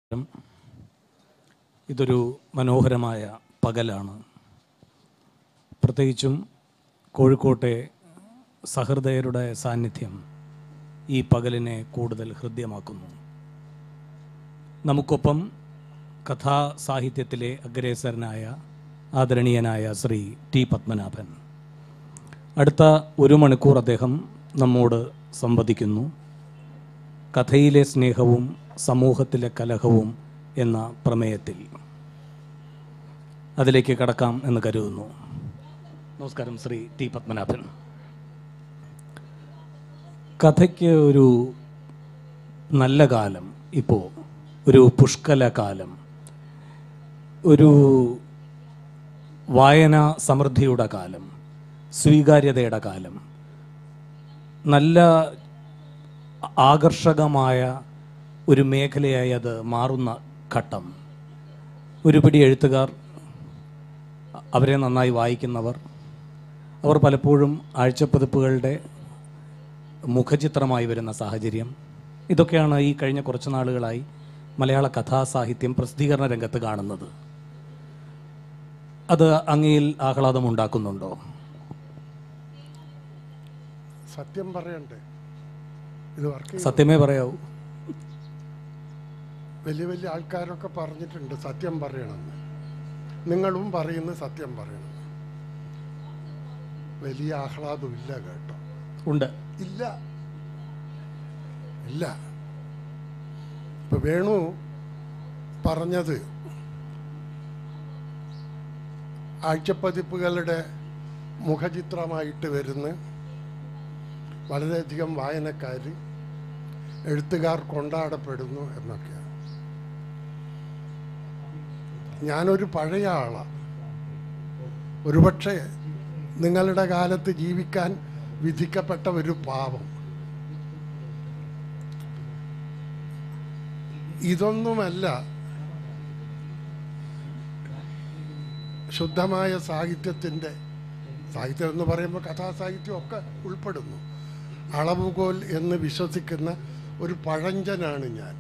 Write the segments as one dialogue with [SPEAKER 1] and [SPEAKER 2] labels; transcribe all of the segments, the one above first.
[SPEAKER 1] ഇതൊരു മനോഹരമായ പകലാണ് പ്രത്യേകിച്ചും കോഴിക്കോട്ടെ സഹൃദയരുടെ സാന്നിധ്യം ഈ പകലിനെ കൂടുതൽ ഹൃദ്യമാക്കുന്നു നമുക്കൊപ്പം കഥാസാഹിത്യത്തിലെ അഗ്രേസരനായ ആദരണീയനായ ശ്രീ ടി പത്മനാഭൻ അടുത്ത ഒരു മണിക്കൂർ അദ്ദേഹം നമ്മോട് സംവദിക്കുന്നു കഥയിലെ സ്നേഹവും സമൂഹത്തിലെ കലഹവും എന്ന പ്രമേയത്തിൽ അതിലേക്ക് കടക്കാം എന്ന് കരുതുന്നു നമസ്കാരം ശ്രീ ടി പത്മനാഭൻ കഥയ്ക്ക് ഒരു നല്ല കാലം ഇപ്പോൾ ഒരു പുഷ്കല കാലം ഒരു വായന സമൃദ്ധിയുടെ കാലം സ്വീകാര്യതയുടെ കാലം നല്ല ആകർഷകമായ ഒരു മേഖലയായി അത് മാറുന്ന ഘട്ടം ഒരു പിടി എഴുത്തുകാർ അവരെ നന്നായി വായിക്കുന്നവർ അവർ പലപ്പോഴും ആഴ്ചപ്പതിപ്പുകളുടെ മുഖചിത്രമായി വരുന്ന സാഹചര്യം ഇതൊക്കെയാണ് ഈ കഴിഞ്ഞ കുറച്ച് നാളുകളായി മലയാള കഥാസാഹിത്യം പ്രസിദ്ധീകരണ രംഗത്ത് കാണുന്നത് അത് അങ്ങയിൽ ആഹ്ലാദം ഉണ്ടാക്കുന്നുണ്ടോ
[SPEAKER 2] സത്യം പറയണ്ടേ ഇത് വർക്ക് ചെയ്യും
[SPEAKER 1] സത്യമേ പറയാവൂ
[SPEAKER 2] വലിയ വലിയ ആൾക്കാരൊക്കെ പറഞ്ഞിട്ടുണ്ട് സത്യം പറയണമെന്ന് നിങ്ങളും പറയുന്നു സത്യം പറയണം വലിയ ആഹ്ലാദം ഇല്ല കേട്ടോ
[SPEAKER 1] ഉണ്ട്
[SPEAKER 2] ഇല്ല ഇല്ല ഇപ്പൊ വേണു പറഞ്ഞത് ആഴ്ചപ്പതിപ്പുകളുടെ മുഖചിത്രമായിട്ട് വരുന്ന വളരെയധികം വായനക്കാർ എഴുത്തുകാർ കൊണ്ടാടപ്പെടുന്നു എന്നൊക്കെയാണ് ഞാനൊരു പഴയ ആളാണ് ഒരുപക്ഷെ നിങ്ങളുടെ കാലത്ത് ജീവിക്കാൻ വിധിക്കപ്പെട്ട ഒരു പാവം ഇതൊന്നുമല്ല ശുദ്ധമായ സാഹിത്യത്തിൻ്റെ സാഹിത്യം എന്ന് പറയുമ്പോൾ കഥാസാഹിത്യം ഒക്കെ ഉൾപ്പെടുന്നു അളവുകോൽ എന്ന് വിശ്വസിക്കുന്ന ഒരു പഴഞ്ചനാണ് ഞാൻ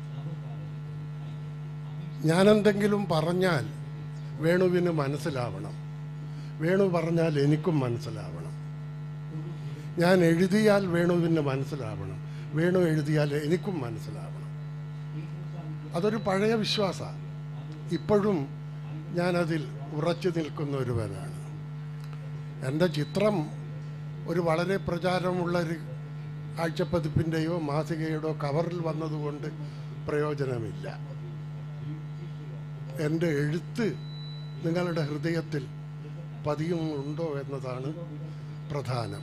[SPEAKER 2] ഞാനെന്തെങ്കിലും പറഞ്ഞാൽ വേണുവിന് മനസ്സിലാവണം വേണു പറഞ്ഞാൽ എനിക്കും മനസ്സിലാവണം ഞാൻ എഴുതിയാൽ വേണുവിന് മനസ്സിലാവണം വേണു എഴുതിയാൽ എനിക്കും മനസ്സിലാവണം അതൊരു പഴയ വിശ്വാസമാണ് ഇപ്പോഴും ഞാനതിൽ ഉറച്ചു നിൽക്കുന്ന ഒരുവനാണ് എൻ്റെ ചിത്രം ഒരു വളരെ പ്രചാരമുള്ളൊരു ആഴ്ചപ്പതിപ്പിൻ്റെയോ മാസികയുടെയോ കവറിൽ വന്നതുകൊണ്ട് പ്രയോജനമില്ല എൻ്റെ എഴുത്ത് നിങ്ങളുടെ ഹൃദയത്തിൽ പതിയുന്നുണ്ടോ എന്നതാണ് പ്രധാനം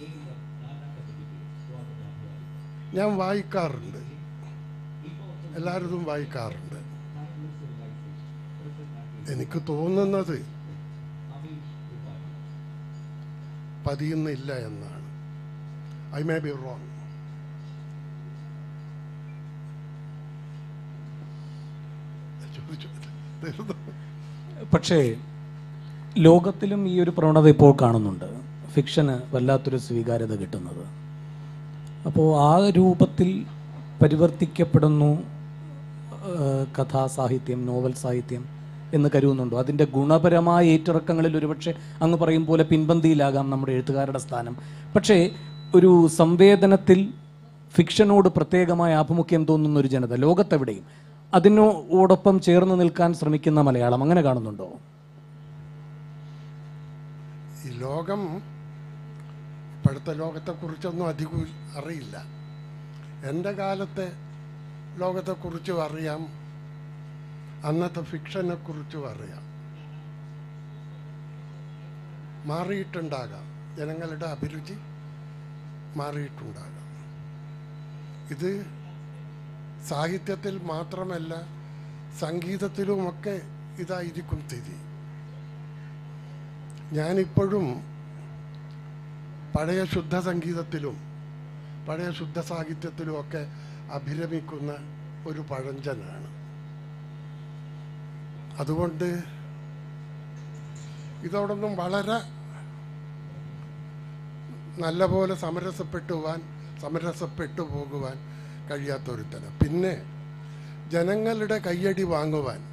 [SPEAKER 2] ഞാൻ വായിക്കാറുണ്ട് എല്ലാവരും വായിക്കാറുണ്ട് എനിക്ക് തോന്നുന്നത് പതിയുന്നില്ല എന്നാണ് ഐ മേ ബി റോങ് ചോദിച്ചു തീർന്നു
[SPEAKER 1] പക്ഷേ ലോകത്തിലും ഈ ഒരു പ്രവണത ഇപ്പോൾ കാണുന്നുണ്ട് ഫിക്ഷന് വല്ലാത്തൊരു സ്വീകാര്യത കിട്ടുന്നത് അപ്പോൾ ആ രൂപത്തിൽ പരിവർത്തിക്കപ്പെടുന്നു ആ, കഥാസാഹിത്യം നോവൽ സാഹിത്യം എന്ന് കരുതുന്നുണ്ടോ അതിൻ്റെ ഗുണപരമായ ഏറ്റിറക്കങ്ങളിൽ ഒരുപക്ഷെ അങ്ങ് പറയും പോലെ പിൻപന്തിയിലാകാം നമ്മുടെ എഴുത്തുകാരുടെ സ്ഥാനം പക്ഷേ ഒരു സംവേദനത്തിൽ ഫിക്ഷനോട് പ്രത്യേകമായ ആഭിമുഖ്യം തോന്നുന്ന ഒരു ജനത ലോകത്തെവിടെയും അതിനോടൊപ്പം ചേർന്ന് നിൽക്കാൻ ശ്രമിക്കുന്ന മലയാളം അങ്ങനെ കാണുന്നുണ്ടോ
[SPEAKER 2] ഈ ലോകം ഇപ്പോഴത്തെ ലോകത്തെക്കുറിച്ചൊന്നും അധികം അറിയില്ല എൻ്റെ കാലത്തെ ലോകത്തെക്കുറിച്ചും അറിയാം അന്നത്തെ ഫിക്ഷനെ കുറിച്ചും അറിയാം മാറിയിട്ടുണ്ടാകാം ജനങ്ങളുടെ അഭിരുചി മാറിയിട്ടുണ്ടാകാം ഇത് സാഹിത്യത്തിൽ മാത്രമല്ല സംഗീതത്തിലുമൊക്കെ ഇതായിരിക്കും സ്ഥിതി ഞാനിപ്പോഴും പഴയ ശുദ്ധ സംഗീതത്തിലും പഴയ ശുദ്ധ സാഹിത്യത്തിലും ഒക്കെ അഭിരമിക്കുന്ന ഒരു പഴഞ്ചനാണ് അതുകൊണ്ട് ഇതോടൊന്നും വളരെ നല്ലപോലെ സമരസപ്പെട്ടു പോവാൻ സമരസപ്പെട്ടു പോകുവാൻ കഴിയാത്തൊരുത്തന പിന്നെ ജനങ്ങളുടെ കയ്യടി വാങ്ങുവാൻ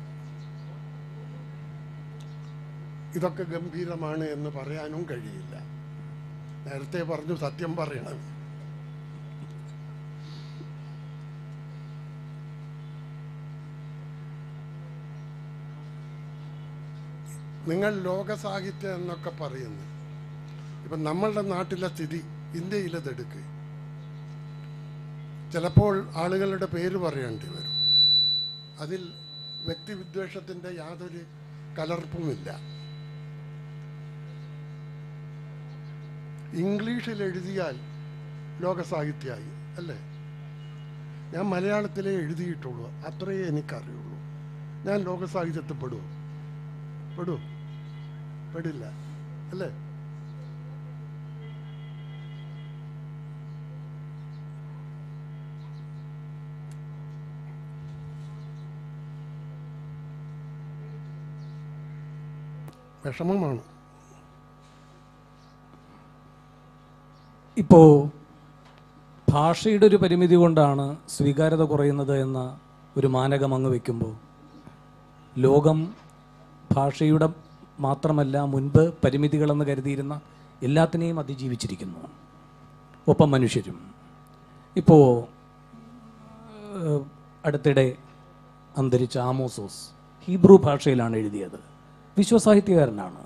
[SPEAKER 2] ഇതൊക്കെ ഗംഭീരമാണ് എന്ന് പറയാനും കഴിയില്ല നേരത്തെ പറഞ്ഞു സത്യം പറയണം നിങ്ങൾ ലോക സാഹിത്യം എന്നൊക്കെ പറയുന്നു ഇപ്പം നമ്മളുടെ നാട്ടിലെ സ്ഥിതി ഇന്ത്യയിലതെടുക്ക് ചിലപ്പോൾ ആളുകളുടെ പേര് പറയേണ്ടി വരും അതിൽ വ്യക്തിവിദ്വേഷത്തിൻ്റെ യാതൊരു കലർപ്പുമില്ല ഇംഗ്ലീഷിൽ എഴുതിയാൽ ലോക സാഹിത്യമായി അല്ലേ ഞാൻ മലയാളത്തിലേ എഴുതിയിട്ടുള്ളൂ അത്രയേ എനിക്കറിയുള്ളൂ ഞാൻ ലോക സാഹിത്യത്തിൽ പെടുമോ പെടുമോ പെടില്ല അല്ലേ വിഷമമാണ്
[SPEAKER 1] ഇപ്പോൾ ഭാഷയുടെ ഒരു പരിമിതി കൊണ്ടാണ് സ്വീകാര്യത കുറയുന്നത് എന്ന ഒരു മാനകം അങ്ങ് വയ്ക്കുമ്പോൾ ലോകം ഭാഷയുടെ മാത്രമല്ല മുൻപ് പരിമിതികളെന്ന് കരുതിയിരുന്ന എല്ലാത്തിനെയും അതിജീവിച്ചിരിക്കുന്നു ഒപ്പം മനുഷ്യരും ഇപ്പോൾ ഏഹ്, അടുത്തിടെ അന്തരിച്ച ആമോസോസ് ഹീബ്രു ഭാഷയിലാണ് എഴുതിയത് വിശ്വസാഹിത്യകാരനാണ്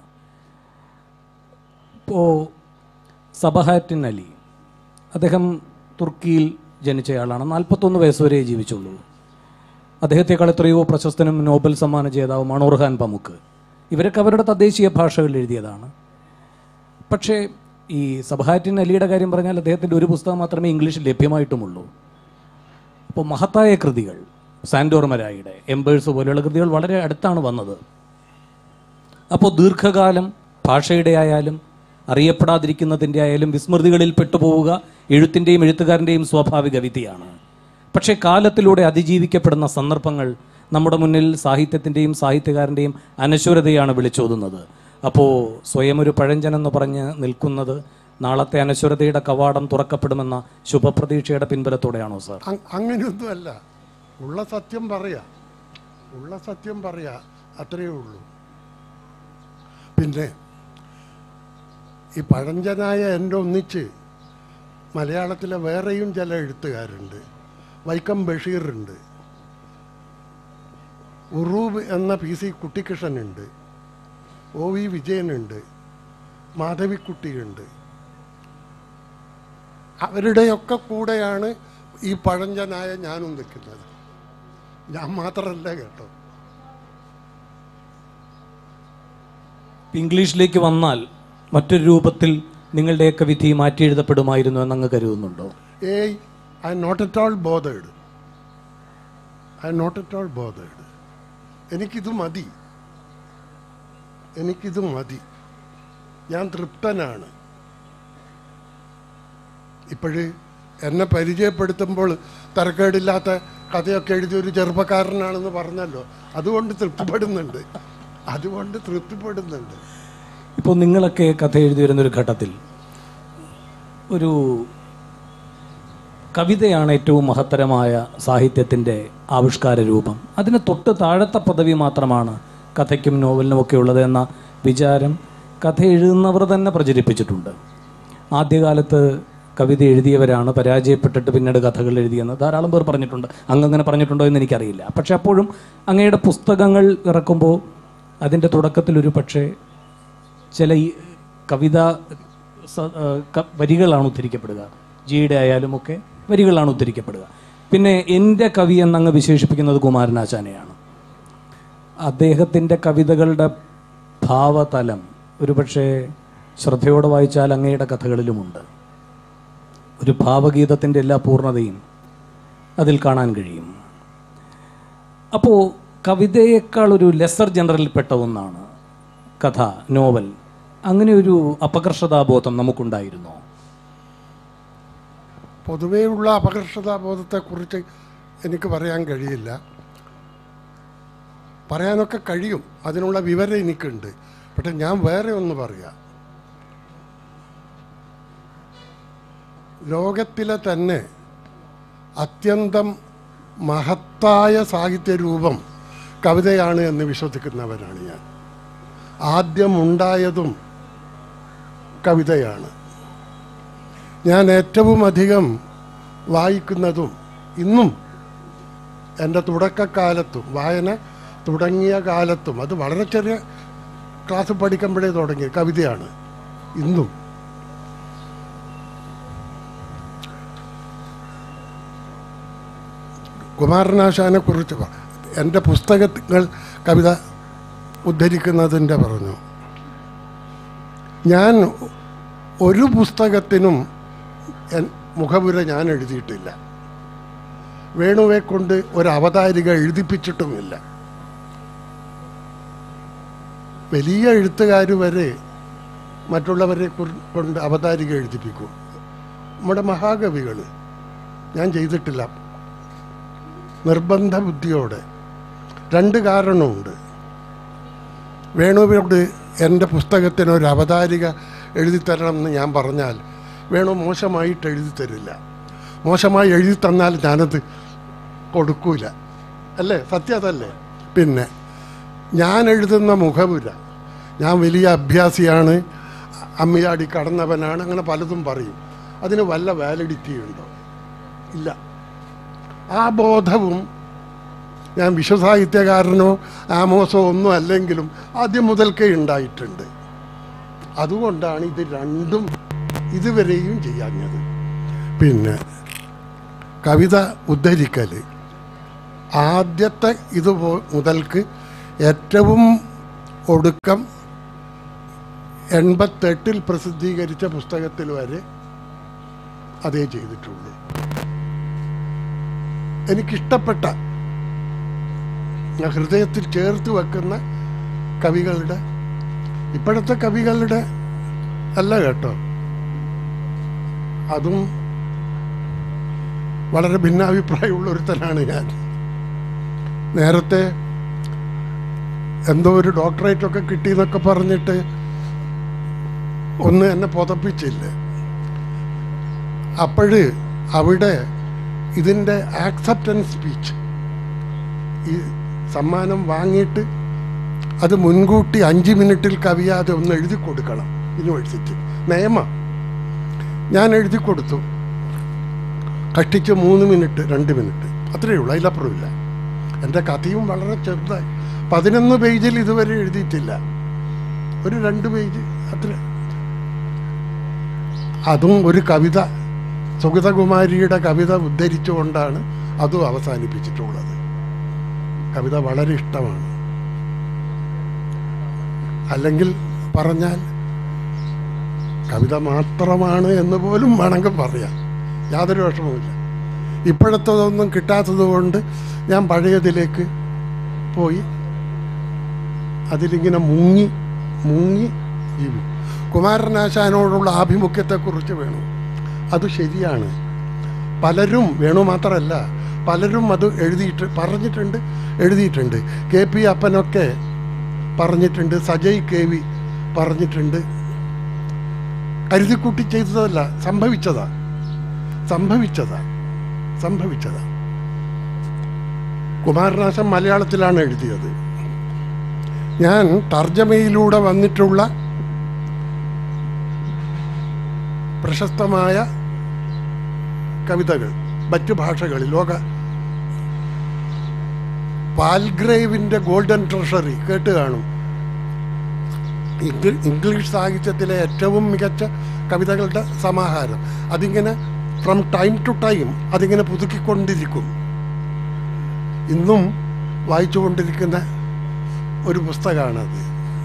[SPEAKER 1] ഇപ്പോൾ സബഹാറ്റിൻ അലി അദ്ദേഹം തുർക്കിയിൽ ജനിച്ചയാളാണ് നാൽപ്പത്തൊന്ന് വയസ്സ് വരെ ജീവിച്ചുള്ളൂ അദ്ദേഹത്തെക്കാൾ എത്രയോ പ്രശസ്തനും നോബൽ സമ്മാന ജേതാവുമാണ് ഒർഹാൻ പമുക്ക് ഇവരൊക്കെ അവരുടെ തദ്ദേശീയ ഭാഷകളിൽ എഴുതിയതാണ് പക്ഷേ ഈ സബഹാറ്റിൻ അലിയുടെ കാര്യം പറഞ്ഞാൽ അദ്ദേഹത്തിൻ്റെ ഒരു പുസ്തകം മാത്രമേ ഇംഗ്ലീഷിൽ ലഭ്യമായിട്ടുമുള്ളൂ അപ്പോൾ മഹത്തായ കൃതികൾ സാൻഡോർമരായിയുടെ എംബേഴ്സ് പോലെയുള്ള കൃതികൾ വളരെ അടുത്താണ് വന്നത് അപ്പോൾ ദീർഘകാലം ഭാഷയുടെ ആയാലും അറിയപ്പെടാതിരിക്കുന്നതിൻ്റെ ആയാലും വിസ്മൃതികളിൽ പെട്ടുപോവുക എഴുത്തിൻ്റെയും എഴുത്തുകാരൻ്റെയും സ്വാഭാവിക വിധിയാണ് പക്ഷേ കാലത്തിലൂടെ അതിജീവിക്കപ്പെടുന്ന സന്ദർഭങ്ങൾ നമ്മുടെ മുന്നിൽ സാഹിത്യത്തിൻ്റെയും സാഹിത്യകാരൻ്റെയും അനശ്വരതയാണ് വിളിച്ചോതുന്നത് അപ്പോൾ സ്വയം ഒരു പഴഞ്ചനെന്ന് പറഞ്ഞ് നിൽക്കുന്നത് നാളത്തെ അനശ്വരതയുടെ കവാടം തുറക്കപ്പെടുമെന്ന ശുഭപ്രതീക്ഷയുടെ പിൻബലത്തോടെയാണോ സാർ
[SPEAKER 2] അങ്- അങ്ങനെയൊന്നുമല്ല ഉള്ള സത്യം പറയാ ഉള്ള സത്യം പറയാ അത്രയേ ഉള്ളൂ പിന്നെ ഈ പഴഞ്ചനായ എൻ്റെ ഒന്നിച്ച് മലയാളത്തിലെ വേറെയും ചില എഴുത്തുകാരുണ്ട് വൈക്കം ബഷീറുണ്ട് ഉറൂബ് എന്ന പി സി കുട്ടിക്കൃഷ്ണനുണ്ട് ഒ വി വിജയനുണ്ട് മാധവിക്കുട്ടിയുണ്ട് അവരുടെയൊക്കെ കൂടെയാണ് ഈ പഴഞ്ചനായ ഞാനും നിൽക്കുന്നത് ഞാൻ മാത്രമല്ല കേട്ടോ
[SPEAKER 1] ഇംഗ്ലീഷിലേക്ക് വന്നാൽ മറ്റൊരു രൂപത്തിൽ നിങ്ങളുടെയൊക്കെ വിധി മാറ്റി എഴുതപ്പെടുമായിരുന്നു എന്നങ്ങ് കരുതുന്നുണ്ടോ
[SPEAKER 2] ഏയ് I not at all bothered I not at all bothered എനിക്കിത് മതി എനിക്കിത് മതി ഞാൻ തൃപ്തനാണ് ഇപ്പോഴ് എന്നെ പരിചയപ്പെടുത്തുമ്പോൾ തരക്കേടില്ലാത്ത കഥയൊക്കെ എഴുതിയ ഒരു ചെറുപ്പക്കാരനാണെന്ന് പറഞ്ഞല്ലോ അതുകൊണ്ട് തൃപ്തിപ്പെടുന്നുണ്ട് അതുകൊണ്ട് തൃപ്തിപ്പെടുന്നുണ്ട്
[SPEAKER 1] ഇപ്പോൾ നിങ്ങളൊക്കെ കഥ എഴുതി വരുന്നൊരു ഘട്ടത്തിൽ ഒരു കവിതയാണ് ഏറ്റവും മഹത്തരമായ സാഹിത്യത്തിൻ്റെ ആവിഷ്കാര രൂപം അതിന് തൊട്ട് താഴത്തെ പദവി മാത്രമാണ് കഥയ്ക്കും നോവലിനും ഒക്കെ ഉള്ളത് എന്ന വിചാരം കഥ എഴുതുന്നവർ തന്നെ പ്രചരിപ്പിച്ചിട്ടുണ്ട് ആദ്യകാലത്ത് കവിത എഴുതിയവരാണ് പരാജയപ്പെട്ടിട്ട് പിന്നീട് കഥകൾ എഴുതിയെന്ന് ധാരാളം പേർ പറഞ്ഞിട്ടുണ്ട് അങ്ങങ്ങനെ പറഞ്ഞിട്ടുണ്ടോ എന്ന് എനിക്കറിയില്ല പക്ഷെ അപ്പോഴും അങ്ങയുടെ പുസ്തകങ്ങൾ ഇറക്കുമ്പോൾ അതിൻ്റെ തുടക്കത്തിൽ ഒരു പക്ഷേ ചില ഈ കവിത സ- ആ, ക- വരികളാണ് ഉദ്ധരിക്കപ്പെടുക ജിയുടെ ആയാലും ഒക്കെ വരികളാണ് ഉദ്ധരിക്കപ്പെടുക പിന്നെ എൻ്റെ കവി എന്നങ്ങ് വിശേഷിപ്പിക്കുന്നത് കുമാരനാശാനെയാണ് അദ്ദേഹത്തിൻ്റെ കവിതകളുടെ ഭാവതലം ഒരുപക്ഷെ ശ്രദ്ധയോടെ വായിച്ചാൽ അങ്ങയുടെ കഥകളിലുമുണ്ട് ഒരു ഭാവഗീതത്തിൻ്റെ എല്ലാ പൂർണ്ണതയും അതിൽ കാണാൻ കഴിയും അപ്പോൾ കവിതയേക്കാൾ ഒരു ലെസർ ജനറലിൽപ്പെട്ട ഒന്നാണ് കഥ നോവൽ അങ്ങനെ ഒരു അപകർഷതാബോധം നമുക്കുണ്ടായിരുന്നോ
[SPEAKER 2] പൊതുവെയുള്ള അപകർഷതാബോധത്തെക്കുറിച്ച് എനിക്ക് പറയാൻ കഴിയില്ല പറയാനൊക്കെ കഴിയും അതിനുള്ള വിവരം എനിക്കുണ്ട് പക്ഷെ ഞാൻ വേറെ ഒന്ന് പറയാം ലോകത്തിലെ തന്നെ അത്യന്തം മഹത്തായ സാഹിത്യ രൂപം കവിതയാണ് എന്ന് വിശ്വസിക്കുന്നവരാണ് ഞാൻ ആദ്യം ഉണ്ടായതും കവിതയാണ് ഞാൻ ഏറ്റവും അധികം വായിക്കുന്നതും ഇന്നും എൻ്റെ തുടക്കക്കാലത്തും വായന തുടങ്ങിയ കാലത്തും അത് വളരെ ചെറിയ ക്ലാസ് പഠിക്കുമ്പോഴേ തുടങ്ങിയ കവിതയാണ് ഇന്നും കുമാരനാശാനെ കുറിച്ച് പ- എൻ്റെ പുസ്തകങ്ങൾ കവിത ഉദ്ധരിക്കുന്നതിൻ്റെ പറഞ്ഞു ഞാൻ ഒരു പുസ്തകത്തിനും എൻ- മുഖപുര ഞാൻ എഴുതിയിട്ടില്ല വേണുവെ കൊണ്ട് ഒരു അവതാരിക എഴുതിപ്പിച്ചിട്ടുമില്ല വലിയ എഴുത്തുകാർ വരെ മറ്റുള്ളവരെ കുറി- കൊണ്ട് അവതാരിക എഴുതിപ്പിക്കും നമ്മുടെ മഹാകവികൾ ഞാൻ ചെയ്തിട്ടില്ല നിർബന്ധ ബുദ്ധിയോടെ രണ്ട് കാരണമുണ്ട് വേണുവിനോട് എൻ്റെ പുസ്തകത്തിന് ഒരു അവതാരിക എഴുതി തരണം എന്ന് ഞാൻ പറഞ്ഞാൽ വേണു മോശമായിട്ട് എഴുതി തരില്ല മോശമായി എഴുതി തന്നാൽ ഞാനത് കൊടുക്കൂല അല്ലേ സത്യം അതല്ലേ പിന്നെ ഞാൻ എഴുതുന്ന മുഖപുര ഞാൻ വലിയ അഭ്യാസിയാണ് അമ്മയാടി കടന്നവനാണ് അങ്ങനെ പലതും പറയും അതിന് വല്ല വാലിഡിറ്റി ഉണ്ടോ ഇല്ല ആ ബോധവും ഞാൻ വിശ്വസാഹിത്യകാരനോ ആമോസോ ഒന്നും അല്ലെങ്കിലും ആദ്യം മുതൽക്കേ ഉണ്ടായിട്ടുണ്ട് അതുകൊണ്ടാണ് ഇത് രണ്ടും ഇതുവരെയും ചെയ്യാഞ്ഞത് പിന്നെ കവിത ഉദ്ധരിക്കൽ ആദ്യത്തെ ഇത് പോ- മുതൽക്ക് ഏറ്റവും ഒടുക്കം എൺപത്തെട്ടിൽ പ്രസിദ്ധീകരിച്ച പുസ്തകത്തിൽ വരെ അതേ ചെയ്തിട്ടുള്ളൂ എനിക്കിഷ്ടപ്പെട്ട ഞാൻ ഹൃദയത്തിൽ ചേർത്ത് വെക്കുന്ന കവികളുടെ ഇപ്പോഴത്തെ കവികളുടെ അല്ല കേട്ടോ അതും വളരെ ഭിന്നാഭിപ്രായമുള്ള ഒരുത്തനാണ് ഞാൻ നേരത്തെ എന്തോ ഒരു ഡോക്ടറേറ്റ് ഒക്കെ കിട്ടിയെന്നൊക്കെ പറഞ്ഞിട്ട് ഒന്ന് എന്നെ പുതപ്പിച്ചില്ല അപ്പോഴ് അവിടെ ഇതിൻ്റെ ആക്സെപ്റ്റൻസ് സ്പീച്ച് ഈ സമ്മാനം വാങ്ങിയിട്ട് അത് മുൻകൂട്ടി അഞ്ച് മിനിറ്റിൽ കവിയാതെ ഒന്ന് എഴുതി കൊടുക്കണം യൂണിവേഴ്സിറ്റി നിയമം ഞാൻ എഴുതി കൊടുത്തു കഷ്ടിച്ച് മൂന്ന് മിനിറ്റ് രണ്ട് മിനിറ്റ് അത്രയേ ഉള്ളൂ അതിലപ്പുറമില്ല എൻ്റെ കഥയും വളരെ ചെറുതായി പതിനൊന്ന് പേജിൽ ഇതുവരെ എഴുതിയിട്ടില്ല ഒരു രണ്ട് പേജ് അത്ര അതും ഒരു കവിത സുഗതകുമാരിയുടെ കവിത ഉദ്ധരിച്ചുകൊണ്ടാണ് അതും അവസാനിപ്പിച്ചിട്ടുള്ളത് കവിത വളരെ ഇഷ്ടമാണ് അല്ലെങ്കിൽ പറഞ്ഞാൽ കവിത മാത്രമാണ് എന്ന് പോലും വേണമെങ്കിൽ പറയാം യാതൊരു വിഷമവുമില്ല ഇപ്പോഴത്തതൊന്നും കിട്ടാത്തത് കൊണ്ട് ഞാൻ പഴയതിലേക്ക് പോയി അതിലിങ്ങനെ മുങ്ങി മുങ്ങി ജീവിക്കും കുമാരനാശാനോടുള്ള ആഭിമുഖ്യത്തെക്കുറിച്ച് വേണു അത് ശരിയാണ് പലരും വേണു മാത്രമല്ല പലരും അത് എഴുതിയിട്ട് പറഞ്ഞിട്ടുണ്ട് എഴുതിയിട്ടുണ്ട് കെ പി അപ്പനൊക്കെ പറഞ്ഞിട്ടുണ്ട് സജയ് കെ വി പറഞ്ഞിട്ടുണ്ട് കരുതിക്കുട്ടി ചെയ്തതല്ല സംഭവിച്ചതാ സംഭവിച്ചതാ സംഭവിച്ചതാ കുമാരനാശൻ മലയാളത്തിലാണ് എഴുതിയത് ഞാൻ തർജ്ജമയിലൂടെ വന്നിട്ടുള്ള പ്രശസ്തമായ കവിതകൾ മറ്റു ഭാഷകളിൽ ലോക പാൽഗ്രേവിൻ്റെ ഗോൾഡൻ ട്രഷറി കേട്ട് കാണും ഇംഗ്ലീ- ഇംഗ്ലീഷ് സാഹിത്യത്തിലെ ഏറ്റവും മികച്ച കവിതകളുടെ സമാഹാരം അതിങ്ങനെ ഫ്രം ടൈം ടു ടൈം അതിങ്ങനെ പുതുക്കിക്കൊണ്ടിരിക്കും ഇന്നും വായിച്ചുകൊണ്ടിരിക്കുന്ന ഒരു പുസ്തകമാണത്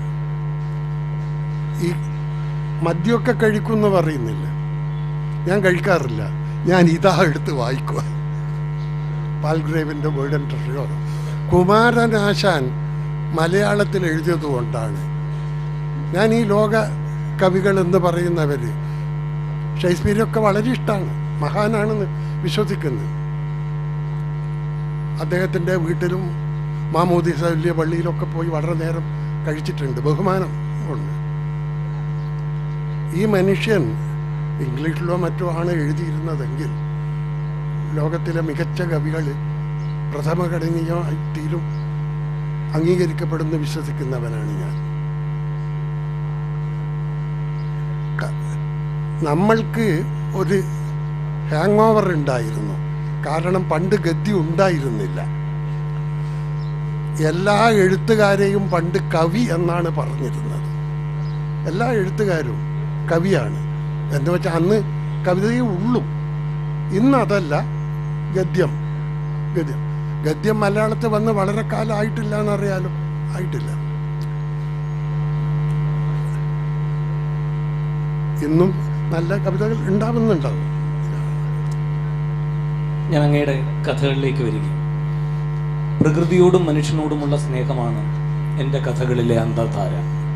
[SPEAKER 2] ഈ മദ്യമൊക്കെ കഴിക്കുമെന്ന് പറയുന്നില്ല ഞാൻ കഴിക്കാറില്ല ഞാൻ ഇതാ എടുത്ത് വായിക്കുക പാൽഗ്രേവിൻ്റെ ഗോൾഡൻ ട്രഷറിയോ കുമാരനാശാൻ മലയാളത്തിൽ എഴുതിയത് കൊണ്ടാണ് ഞാൻ ഈ ലോക കവികൾ എന്ന് പറയുന്നവർ ഷേക്സ്പിയറൊക്കെ വളരെ ഇഷ്ടമാണ് മഹാനാണെന്ന് വിശ്വസിക്കുന്നത് അദ്ദേഹത്തിൻ്റെ വീട്ടിലും മാമോദീസ വലിയ പള്ളിയിലൊക്കെ പോയി വളരെ നേരം കഴിച്ചിട്ടുണ്ട് ബഹുമാനം ഉണ്ട് ഈ മനുഷ്യൻ ഇംഗ്ലീഷിലോ മറ്റോ ആണ് എഴുതിയിരുന്നതെങ്കിൽ ലോകത്തിലെ മികച്ച കവികൾ പ്രഥമഘടനീയമായിട്ടിലും അംഗീകരിക്കപ്പെടുന്ന വിശ്വസിക്കുന്നവനാണ് ഞാൻ ക- നമ്മൾക്ക് ഒരു ഹാങ് ഓവർ ഉണ്ടായിരുന്നു കാരണം പണ്ട് ഗദ്യ ഉണ്ടായിരുന്നില്ല എല്ലാ എഴുത്തുകാരെയും പണ്ട് കവി എന്നാണ് പറഞ്ഞിരുന്നത് എല്ലാ എഴുത്തുകാരും കവിയാണ് എന്ന് വെച്ചാൽ അന്ന് കവിതയേ ഉള്ളൂ ഇന്ന് അതല്ല ഗദ്യം ഗദ്യം ഗദ്യം മലയാളത്തിൽ വന്ന് വളരെ കാലം ആയിട്ടില്ല എന്നറിയാലോ ആയിട്ടില്ല ഇന്നും നല്ല കവിതകൾ ഉണ്ടാവുന്നുണ്ടാവും
[SPEAKER 1] ഞാൻ അങ്ങയുടെ കഥകളിലേക്ക് വരികയും പ്രകൃതിയോടും മനുഷ്യനോടുമുള്ള സ്നേഹമാണ് എൻ്റെ കഥകളിലെ അന്തധാര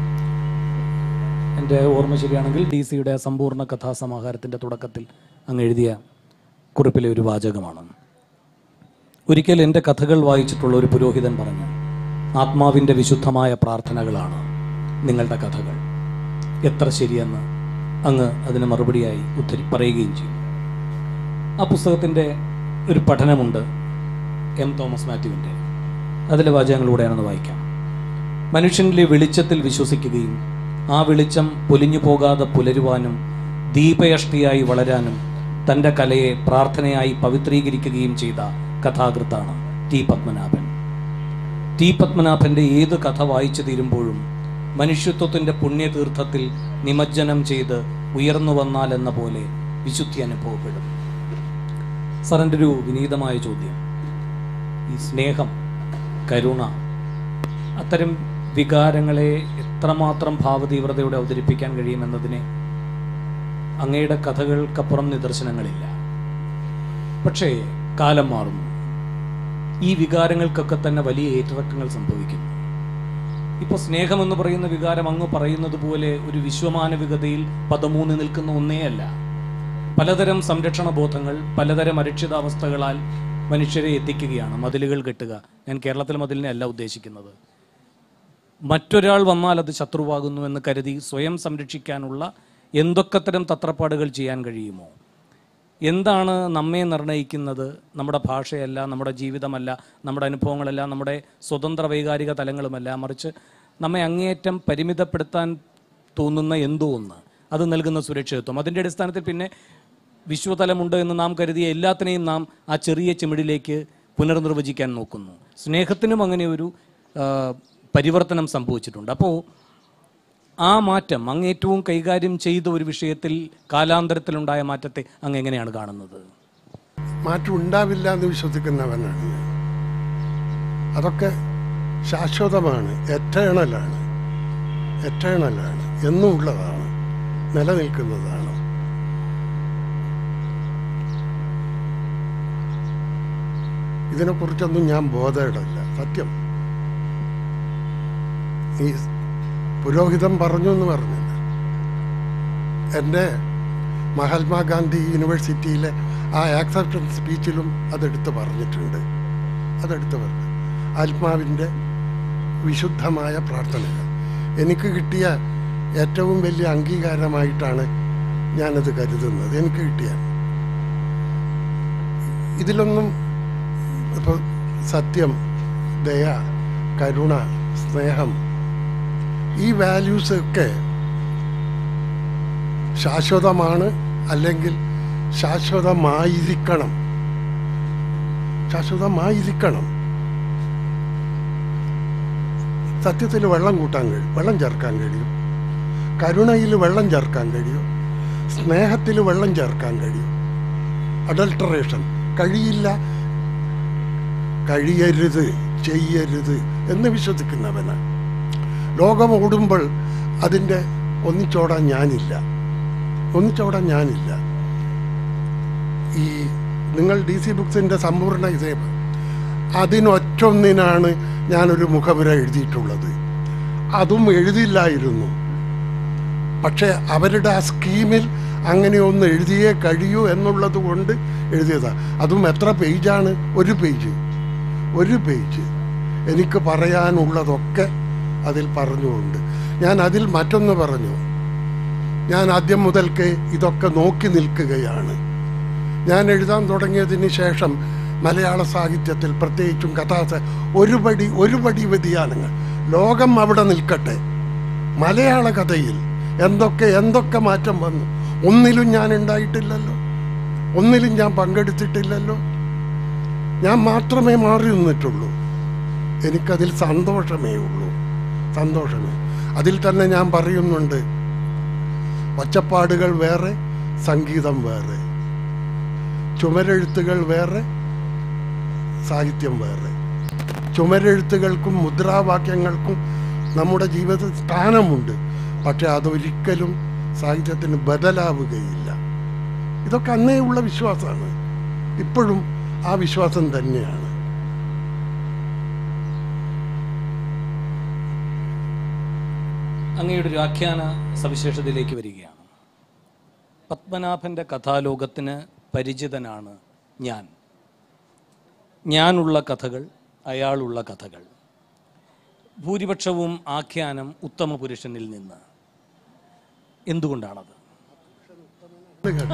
[SPEAKER 1] എൻ്റെ ഓർമ്മ ശരിയാണെങ്കിൽ ഡി സിയുടെ സമ്പൂർണ്ണ കഥാസമാഹാരത്തിൻ്റെ തുടക്കത്തിൽ അങ്ങ് എഴുതിയ കുറിപ്പിലെ ഒരു വാചകമാണ് ഒരിക്കൽ എൻ്റെ കഥകൾ വായിച്ചിട്ടുള്ള ഒരു പുരോഹിതൻ പറഞ്ഞു ആത്മാവിൻ്റെ വിശുദ്ധമായ പ്രാർത്ഥനകളാണ് നിങ്ങളുടെ കഥകൾ എത്ര ശരിയെന്ന് അങ്ങ് അതിന് മറുപടിയായി ഉദ്ധരി പറയുകയും ചെയ്തു ആ പുസ്തകത്തിൻ്റെ ഒരു പഠനമുണ്ട് എം തോമസ് മാത്യുവിൻ്റെ അതിലെ വാചകങ്ങളിലൂടെയാണെന്ന് വായിക്കാം മനുഷ്യനിലെ വെളിച്ചത്തിൽ വിശ്വസിക്കുകയും ആ വെളിച്ചം പൊലിഞ്ഞു പോകാതെ പുലരുവാനും ദീപയഷ്ടിയായി വളരാനും തൻ്റെ കലയെ പ്രാർത്ഥനയായി പവിത്രീകരിക്കുകയും ചെയ്ത കഥാകൃത്താണ് ടി പത്മനാഭൻ ടി പത്മനാഭന്റെ ഏത് കഥ വായിച്ചു തീരുമ്പോഴും മനുഷ്യത്വത്തിന്റെ പുണ്യതീർത്ഥത്തിൽ നിമജ്ജനം ചെയ്ത് ഉയർന്നു വന്നാൽ എന്ന പോലെ വിശുദ്ധി അനുഭവപ്പെടും സാറിൻ്റെ ഒരു വിനീതമായ ചോദ്യം ഈ സ്നേഹം കരുണ അത്തരം വികാരങ്ങളെ എത്രമാത്രം ഭാവതീവ്രതയോടെ അവതരിപ്പിക്കാൻ കഴിയുമെന്നതിനെ അങ്ങയുടെ കഥകൾക്കപ്പുറം നിദർശനങ്ങളില്ല പക്ഷേ കാലം മാറുന്നു ഈ വികാരങ്ങൾക്കൊക്കെ തന്നെ വലിയ ഏറ്റിറക്കങ്ങൾ സംഭവിക്കുന്നു ഇപ്പോൾ സ്നേഹമെന്ന് പറയുന്ന വികാരം അങ്ങ് പറയുന്നത് പോലെ ഒരു വിശ്വമാനവികതയിൽ പദമൂന്ന് നിൽക്കുന്ന ഒന്നേയല്ല പലതരം സംരക്ഷണ ബോധങ്ങൾ പലതരം അരക്ഷിതാവസ്ഥകളാൽ മനുഷ്യരെ എത്തിക്കുകയാണ് മതിലുകൾ കെട്ടുക ഞാൻ കേരളത്തിലെ മതിലിനെ അല്ല ഉദ്ദേശിക്കുന്നത് മറ്റൊരാൾ വന്നാൽ അത് ശത്രുവാകുന്നു എന്ന് കരുതി സ്വയം സംരക്ഷിക്കാനുള്ള എന്തൊക്കെ തരം തത്രപ്പാടുകൾ ചെയ്യാൻ കഴിയുമോ എന്താണ് നമ്മെ നിർണ്ണയിക്കുന്നത് നമ്മുടെ ഭാഷയല്ല നമ്മുടെ ജീവിതമല്ല നമ്മുടെ അനുഭവങ്ങളല്ല നമ്മുടെ സ്വതന്ത്ര വൈകാരിക തലങ്ങളുമല്ല മറിച്ച് നമ്മെ അങ്ങേയറ്റം പരിമിതപ്പെടുത്താൻ തോന്നുന്ന എന്തോ ഒന്ന് അത് നൽകുന്ന സുരക്ഷിതത്വം അതിൻ്റെ അടിസ്ഥാനത്തിൽ പിന്നെ വിശ്വതലമുണ്ട് എന്ന് നാം കരുതിയ എല്ലാത്തിനെയും നാം ആ ചെറിയ ചിമിടിലേക്ക് പുനർനിർവചിക്കാൻ നോക്കുന്നു സ്നേഹത്തിനും അങ്ങനെ ഒരു ആ, പരിവർത്തനം സംഭവിച്ചിട്ടുണ്ട് അപ്പോൾ ആ മാറ്റം അങ്ങ് ഏറ്റവും കൈകാര്യം ചെയ്ത ഒരു വിഷയത്തിൽ കാലാന്തരത്തിലുണ്ടായ മാറ്റത്തെ അങ്ങ് എങ്ങനെയാണ് കാണുന്നത്
[SPEAKER 2] മാറ്റം ഉണ്ടാവില്ല എന്ന് വിശ്വസിക്കുന്നവനാണ് ഞാൻ അതൊക്കെ ശാശ്വതമാണ് എറ്റേണലാണ് എറ്റേണലാണ് എന്നും ഉള്ളതാണ് നിലനിൽക്കുന്നതാണ് ഇതിനെക്കുറിച്ചൊന്നും ഞാൻ ബോധേടല്ല സത്യം ഈ പുരോഹിതൻ പറഞ്ഞു എന്ന് പറഞ്ഞില്ല എൻ്റെ മഹാത്മാഗാന്ധി യൂണിവേഴ്സിറ്റിയിലെ ആ ആക്സെപ്റ്റൻസ് സ്പീച്ചിലും അതെടുത്ത് പറഞ്ഞിട്ടുണ്ട് അതെടുത്ത് പറഞ്ഞു ആത്മാവിൻ്റെ വിശുദ്ധമായ പ്രാർത്ഥനകൾ എനിക്ക് കിട്ടിയ ഏറ്റവും വലിയ അംഗീകാരമായിട്ടാണ് ഞാനത് കരുതുന്നത് എനിക്ക് കിട്ടിയ ഇതിലൊന്നും ഇപ്പോൾ സത്യം ദയ കരുണ സ്നേഹം ഈ വാല്യൂസ് ഒക്കെ ശാശ്വതമാണ് അല്ലെങ്കിൽ ശാശ്വതമായിരിക്കണം ശാശ്വതമായിരിക്കണം സത്യത്തിൽ വെള്ളം കൂട്ടാൻ കഴിയും വെള്ളം ചേർക്കാൻ കഴിയും കരുണയിൽ വെള്ളം ചേർക്കാൻ കഴിയും സ്നേഹത്തിൽ വെള്ളം ചേർക്കാൻ കഴിയും അഡൾട്ടറേഷൻ കഴിയില്ല കഴിയരുത് ചെയ്യരുത് എന്ന് വിശ്വസിക്കുന്നവനാണ് ലോകം ഓടുമ്പോൾ അതിൻ്റെ ഒന്നിച്ചോടാൻ ഞാനില്ല ഒന്നിച്ചോടാൻ ഞാനില്ല ഈ നിങ്ങൾ ഡി സി ബുക്സിൻ്റെ സമ്പൂർണ്ണ ഇതേ അതിനൊറ്റൊന്നിനാണ് ഞാനൊരു മുഖവുര എഴുതിയിട്ടുള്ളത് അതും എഴുതില്ലായിരുന്നു പക്ഷേ അവരുടെ ആ സ്കീമിൽ അങ്ങനെ ഒന്ന് എഴുതിയേ കഴിയൂ എന്നുള്ളത് കൊണ്ട് എഴുതിയതാ അതും എത്ര പേജാണ് ഒരു പേജ് ഒരു പേജ് എനിക്ക് പറയാനുള്ളതൊക്കെ അതിൽ പറഞ്ഞുകൊണ്ട് ഞാൻ അതിൽ മറ്റൊന്ന് പറഞ്ഞു ഞാൻ ആദ്യം മുതൽക്ക് ഇതൊക്കെ നോക്കി നിൽക്കുകയാണ് ഞാൻ എഴുതാൻ തുടങ്ങിയതിന് ശേഷം മലയാള സാഹിത്യത്തിൽ പ്രത്യേകിച്ചും കഥാസ ഒരുപടി ഒരുപടി വ്യതിയാനങ്ങൾ ലോകം അവിടെ നിൽക്കട്ടെ മലയാള കഥയിൽ എന്തൊക്കെ എന്തൊക്കെ മാറ്റം വന്നു ഒന്നിലും ഞാൻ ഉണ്ടായിട്ടില്ലല്ലോ ഒന്നിലും ഞാൻ പങ്കെടുത്തിട്ടില്ലല്ലോ ഞാൻ മാത്രമേ മാറി നിന്നിട്ടുള്ളൂ എനിക്കതിൽ സന്തോഷമേ ഉള്ളൂ സന്തോഷമേ അതിൽ തന്നെ ഞാൻ പറയുന്നുണ്ട് ഒച്ചപ്പാടുകൾ വേറെ സംഗീതം വേറെ ചുമരെഴുത്തുകൾ വേറെ സാഹിത്യം വേറെ ചുമരെഴുത്തുകൾക്കും മുദ്രാവാക്യങ്ങൾക്കും നമ്മുടെ ജീവിതത്തിൽ സ്ഥാനമുണ്ട് പക്ഷെ അതൊരിക്കലും സാഹിത്യത്തിന് ബദലാവുകയില്ല ഇതൊക്കെ അന്നേ ഉള്ള വിശ്വാസമാണ് ഇപ്പോഴും ആ വിശ്വാസം തന്നെയാണ്
[SPEAKER 1] അങ്ങയുടെ ഒരു ആഖ്യാന സവിശേഷതയിലേക്ക് വരികയാണ് പത്മനാഭൻ്റെ കഥാലോകത്തിന് പരിചിതനാണ് ഞാൻ ഞാനുള്ള കഥകൾ അയാളുള്ള കഥകൾ ഭൂരിപക്ഷവും ആഖ്യാനം ഉത്തമ പുരുഷനിൽ നിന്ന് എന്തുകൊണ്ടാണത്
[SPEAKER 2] ഇത് കേട്ടോ.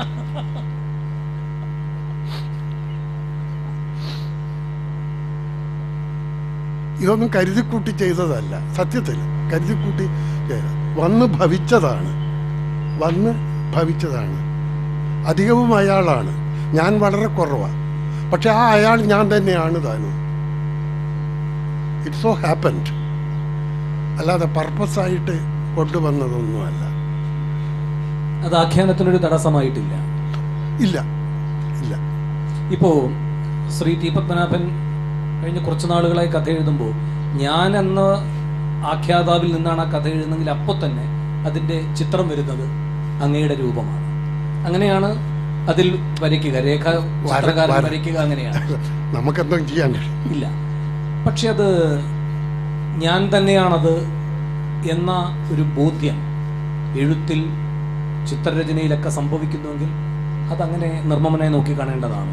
[SPEAKER 2] ഇതൊന്നും കരുതിക്കൂട്ടി ചെയ്തതല്ല സത്യത്തിൽ കരുതിക്കൂട്ടി ചെയ്ത- വന്ന് ഭവിച്ചതാണ് വന്ന് ഭവിച്ചതാണ് അധികവും അയാളാണ് ഞാൻ വളരെ കുറവാണ് പക്ഷെ ആ അയാൾ ഞാൻ തന്നെയാണ് താനും ഇറ്റ് സോ ഹാപ്പൻഡ് അല്ലാതെ പർപ്പസായിട്ട് കൊണ്ടുവന്നതൊന്നുമല്ല
[SPEAKER 1] അത് ആഖ്യാനത്തിനൊരു തടസ്സമായിട്ടില്ല
[SPEAKER 2] ഇല്ല ഇല്ല
[SPEAKER 1] ഇപ്പോൾ ശ്രീ ടി പത്മനാഭൻ കഴിഞ്ഞ കുറച്ച് നാളുകളായി കഥ എഴുതുമ്പോൾ ഞാൻ എന്ന ആഖ്യാതാവിൽ നിന്നാണ് ആ കഥ എഴുതുന്നതെങ്കിൽ അപ്പോൾ തന്നെ അതിൻ്റെ ചിത്രം വരുന്നത് അങ്ങയുടെ രൂപമാണ് അങ്ങനെയാണ് അതിൽ വരയ്ക്കുക രേഖ ചിത്രകാരൻ
[SPEAKER 2] വര-
[SPEAKER 1] വരയ്ക്കുക അങ്ങനെയാണ്
[SPEAKER 2] നമുക്കെന്തെങ്കിലും ചെയ്യാൻ കഴിയും
[SPEAKER 1] ഇല്ല പക്ഷെ അത് ഞാൻ തന്നെയാണത് എന്ന ഒരു ബോധ്യം എഴുത്തിൽ ചിത്രരചനയിലൊക്കെ സംഭവിക്കുന്നുവെങ്കിൽ അതങ്ങനെ നിർമ്മമനായി നോക്കി കാണേണ്ടതാണോ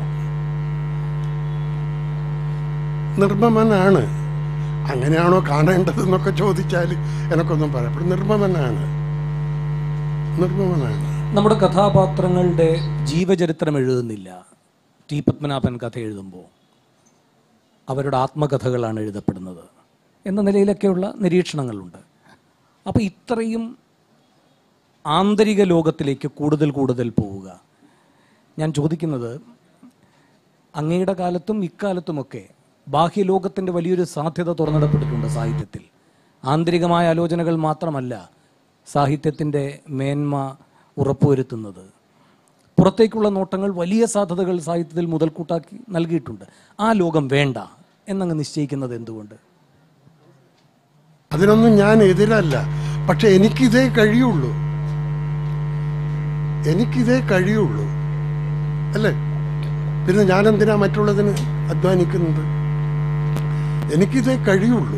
[SPEAKER 2] നിർമ്മമനാണ് അങ്ങനെയാണോ കാണേണ്ടതെന്നൊക്കെ ചോദിച്ചാൽ എനക്കൊന്നും പറയാം അപ്പോൾ നിർമ്മമനാണ് നിർമ്മമനാണ്
[SPEAKER 1] നമ്മുടെ കഥാപാത്രങ്ങളുടെ ജീവചരിത്രം എഴുതുന്നില്ല ടി പത്മനാഭൻ കഥ എഴുതുമ്പോൾ അവരുടെ ആത്മകഥകളാണ് എഴുതപ്പെടുന്നത് എന്ന നിലയിലൊക്കെയുള്ള നിരീക്ഷണങ്ങളുണ്ട് അപ്പോൾ ഇത്രയും ആന്തരിക ലോകത്തിലേക്ക് കൂടുതൽ കൂടുതൽ പോവുക ഞാൻ ചോദിക്കുന്നത് അങ്ങയുടെ കാലത്തും ഇക്കാലത്തുമൊക്കെ ബാഹ്യലോകത്തിൻ്റെ വലിയൊരു സാധ്യത തുറന്നിടപ്പെട്ടിട്ടുണ്ട് സാഹിത്യത്തിൽ ആന്തരികമായ ആലോചനകൾ മാത്രമല്ല സാഹിത്യത്തിൻ്റെ മേന്മ ഉറപ്പുവരുത്തുന്നത് പുറത്തേക്കുള്ള നോട്ടങ്ങൾ വലിയ സാധ്യതകൾ സാഹിത്യത്തിൽ മുതൽക്കൂട്ടാക്കി നൽകിയിട്ടുണ്ട് ആ ലോകം വേണ്ട എന്നങ്ങ് നിശ്ചയിക്കുന്നത് എന്തുകൊണ്ട്
[SPEAKER 2] അതിനൊന്നും ഞാൻ എതിരല്ല പക്ഷെ എനിക്കിതേ കഴിയുള്ളൂ എനിക്കിതേ കഴിയുള്ളൂ അല്ലേ പിന്നെ ഞാൻ എന്തിനാ മറ്റുള്ളതിന് അധ്വാനിക്കുന്നത് എനിക്കിതേ കഴിയുള്ളൂ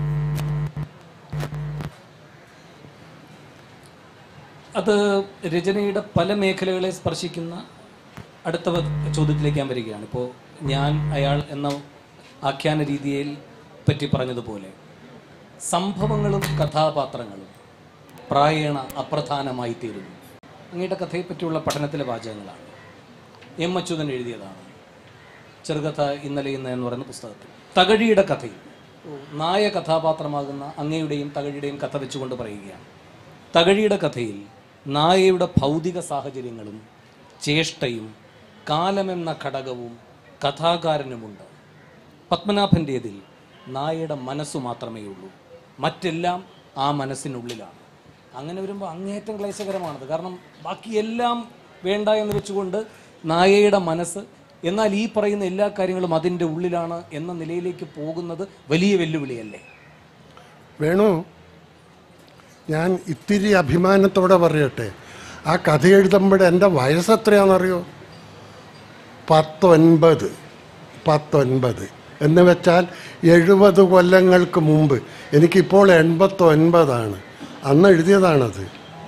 [SPEAKER 1] അത് രചനയുടെ പല മേഖലകളെ സ്പർശിക്കുന്ന അടുത്ത വ- ചോദ്യത്തിലേക്ക് ഞാൻ വരികയാണ് ഇപ്പോൾ ഞാൻ അയാൾ എന്ന ആഖ്യാന രീതിയിൽ പറ്റി പറഞ്ഞതുപോലെ സംഭവങ്ങളും കഥാപാത്രങ്ങളും പ്രായേണ അപ്രധാനമായി തീരുന്നു അങ്ങയുടെ കഥയെപ്പറ്റിയുള്ള പഠനത്തിലെ വാചകങ്ങളാണ് എം അച്യുതൻ എഴുതിയതാണ് ചെറുകഥ ഇന്നലെ ഇന്ന് എന്ന് പറയുന്ന പുസ്തകത്തിൽ തകഴിയുടെ കഥയിൽ നായ കഥാപാത്രമാകുന്ന അങ്ങയുടെയും തകഴിയുടെയും കഥ വെച്ചുകൊണ്ട് പറയുകയാണ് തകഴിയുടെ കഥയിൽ നായയുടെ ഭൗതിക സാഹചര്യങ്ങളും ചേഷ്ടയും കാലമെന്ന ഘടകവും കഥാകാരനുമുണ്ട് പത്മനാഭൻ്റേതിൽ നായയുടെ മനസ്സു മാത്രമേ ഉള്ളൂ മറ്റെല്ലാം ആ മനസ്സിനുള്ളിലാണ് അങ്ങനെ വരുമ്പോൾ അങ്ങേയറ്റം ക്ലേശകരമാണത് കാരണം ബാക്കിയെല്ലാം വേണ്ട എന്ന് വെച്ചുകൊണ്ട് നായയുടെ മനസ്സ് എന്നാൽ ഈ പറയുന്ന എല്ലാ കാര്യങ്ങളും അതിൻ്റെ ഉള്ളിലാണ് എന്ന നിലയിലേക്ക് പോകുന്നത് വലിയ വെല്ലുവിളിയല്ലേ
[SPEAKER 2] വേണു ഞാൻ ഇത്തിരി അഭിമാനത്തോടെ പറയട്ടെ ആ കഥ എഴുതുമ്പോൾ എൻ്റെ വയസ്സ് എത്രയാണെന്നറിയോ പത്തൊൻപത് പത്തൊൻപത് എന്ന് വെച്ചാൽ എഴുപത് കൊല്ലങ്ങൾക്ക് മുമ്പ് എനിക്കിപ്പോൾ എൺപത്തൊൻപതാണ് അന്ന് എഴുതിയതാണത്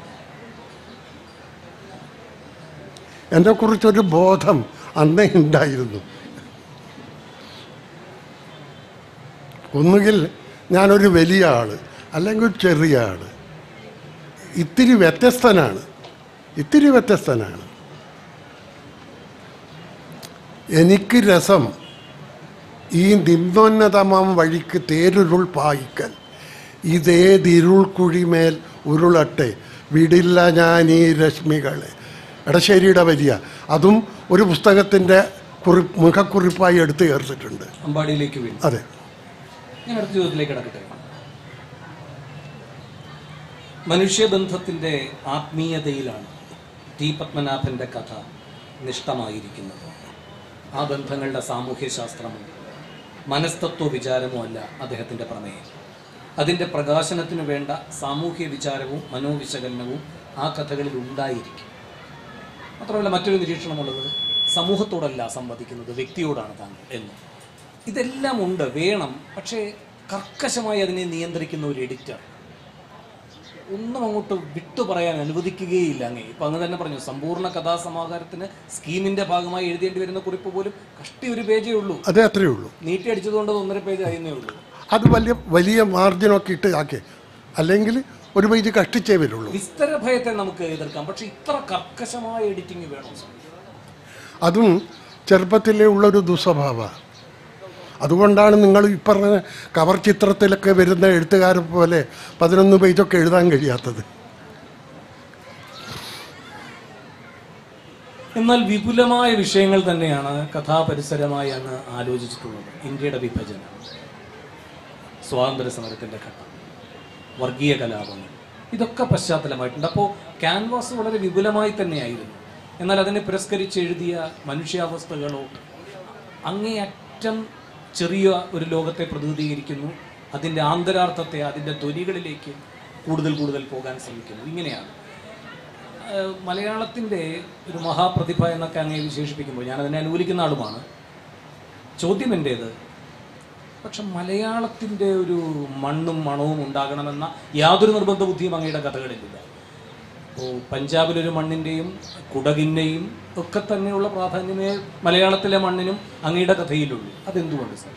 [SPEAKER 2] എന്നെക്കുറിച്ചൊരു ബോധം അന്നേ ഉണ്ടായിരുന്നു ഒന്നുകിൽ ഞാനൊരു വലിയ ആൾ അല്ലെങ്കിൽ ഒരു ചെറിയ ആൾ ഇത്തിരി വ്യത്യസ്തനാണ് ഇത്തിരി വ്യത്യസ്തനാണ് എനിക്ക് രസം ഈ നിമ്നോന്നതമാം വഴിക്ക് തേരുരുൾ പായിക്കൽ ഇതേതിരുൾ കുഴിമേൽ ഉരുളട്ടെ വിടില്ല ഞാൻ ഈ രശ്മികളെ എടശ്ശേരിയുടെ വരിയ അതും ഒരു പുസ്തകത്തിൻ്റെ കുറി മുഖക്കുറിപ്പായി എടുത്തു ചേർത്തിട്ടുണ്ട്
[SPEAKER 1] അമ്പാടിയിലേക്ക് വീണു
[SPEAKER 2] അതെ
[SPEAKER 1] ഞാൻ അടുത്ത ചോദ്യത്തിലേക്ക് കിടക്കട്ടെ മനുഷ്യബന്ധത്തിന്റെ ആത്മീയതയിലാണ് ടി പത്മനാഭന്റെ കഥ നിഷ്ഠമായിരിക്കുന്നത് ആ ബന്ധങ്ങളുടെ സാമൂഹ്യ ശാസ്ത്രമോ മനസ്തത്വ വിചാരമോ അല്ല അദ്ദേഹത്തിന്റെ പ്രമേയം അതിന്റെ പ്രകാശനത്തിന് വേണ്ട സാമൂഹ്യ വിചാരവും മനോവിശകലനവും ആ കഥകളിൽ ഉണ്ടായിരിക്കും മാത്രമല്ല മറ്റൊരു നിരീക്ഷണമുള്ളത് സമൂഹത്തോടല്ല സംവദിക്കുന്നത് വ്യക്തിയോടാണ് താങ്കൾ എന്ന് ഇതെല്ലാം ഉണ്ട് വേണം പക്ഷേ കർക്കശമായി അതിനെ നിയന്ത്രിക്കുന്ന ഒരു എഡിറ്റർ ഒന്നും അങ്ങോട്ട് വിട്ടു പറയാൻ അനുവദിക്കുകയില്ല അങ്ങേ ഇപ്പൊ അങ്ങ് തന്നെ പറഞ്ഞു സമ്പൂർണ്ണ കഥാസമാഹാരത്തിന് സ്കീമിന്റെ ഭാഗമായി എഴുതേണ്ടി വരുന്ന കുറിപ്പ് പോലും കഷ്ടി ഒരു പേജേ ഉള്ളൂ
[SPEAKER 2] അതേ അത്രയേ ഉള്ളൂ
[SPEAKER 1] നീട്ടി അടിച്ചതുകൊണ്ട് അത് ഒന്നര പേജ് ആയിരുന്നേ ഉള്ളൂ
[SPEAKER 2] അത് വലിയ വലിയ മാർജിനൊക്കെ ഇട്ട് ആക്കി അല്ലെങ്കിൽ ഒരു പേജ് കഷ്ടിച്ചേ വരുള്ളൂ
[SPEAKER 1] വിസ്തര ഭയത്തെ നമുക്ക് എതിർക്കാം പക്ഷെ ഇത്ര കർക്കശമായ എഡിറ്റിംഗ് വേണോ സാർ
[SPEAKER 2] അതും ചെറുപ്പത്തിലേ ഉള്ളൊരു ദുസ്വഭാവ അതുകൊണ്ടാണ് നിങ്ങൾ ഈ പറഞ്ഞ കവർ ചിത്രത്തിലൊക്കെ വരുന്ന എഴുത്തുകാരെ പോലെ പതിനൊന്ന് പേജൊക്കെ എഴുതാൻ കഴിയാത്തത്
[SPEAKER 1] എന്നാൽ വിപുലമായ വിഷയങ്ങൾ തന്നെയാണ് കഥാപരിസരമായി അങ്ങ് ആലോചിച്ചിട്ടുള്ളത് ഇന്ത്യയുടെ വിഭജനം സ്വാതന്ത്ര്യ സമരത്തിന്റെ ഘട്ടം വർഗീയ കലാപങ്ങൾ ഇതൊക്കെ പശ്ചാത്തലമായിട്ടുണ്ട് അപ്പോൾ ക്യാൻവാസ് വളരെ വിപുലമായി തന്നെയായിരുന്നു എന്നാൽ അതിനെ പുരസ്കരിച്ച് എഴുതിയ മനുഷ്യാവസ്ഥകളോ അങ്ങേയറ്റം ചെറിയ ഒരു ലോകത്തെ പ്രതിനിധീകരിക്കുന്നു അതിൻ്റെ ആന്തരാർത്ഥത്തെ അതിൻ്റെ ധ്വനികളിലേക്ക് കൂടുതൽ കൂടുതൽ പോകാൻ ശ്രമിക്കുന്നു ഇങ്ങനെയാണ് ഏഹ് മലയാളത്തിൻ്റെ ഒരു മഹാപ്രതിഭ എന്നൊക്കെ അങ്ങേ വിശേഷിപ്പിക്കുമ്പോൾ ഞാൻ അതിനെ അനുകൂലിക്കുന്ന ആളുമാണ് ചോദ്യം എൻ്റേത് പക്ഷെ മലയാളത്തിൻ്റെ ഒരു മണ്ണും മണവും ഉണ്ടാകണമെന്ന യാതൊരു നിർബന്ധ ബുദ്ധിയും അങ്ങയുടെ കഥകളിലില്ല ഇപ്പോൾ പഞ്ചാബിലൊരു മണ്ണിൻ്റെയും കുടകിൻ്റെയും ഒക്കെ തന്നെയുള്ള പ്രാധാന്യമേ മലയാളത്തിലെ മണ്ണിനും അങ്ങയുടെ കഥയിലുള്ളൂ അതെന്തുകൊണ്ട് സാർ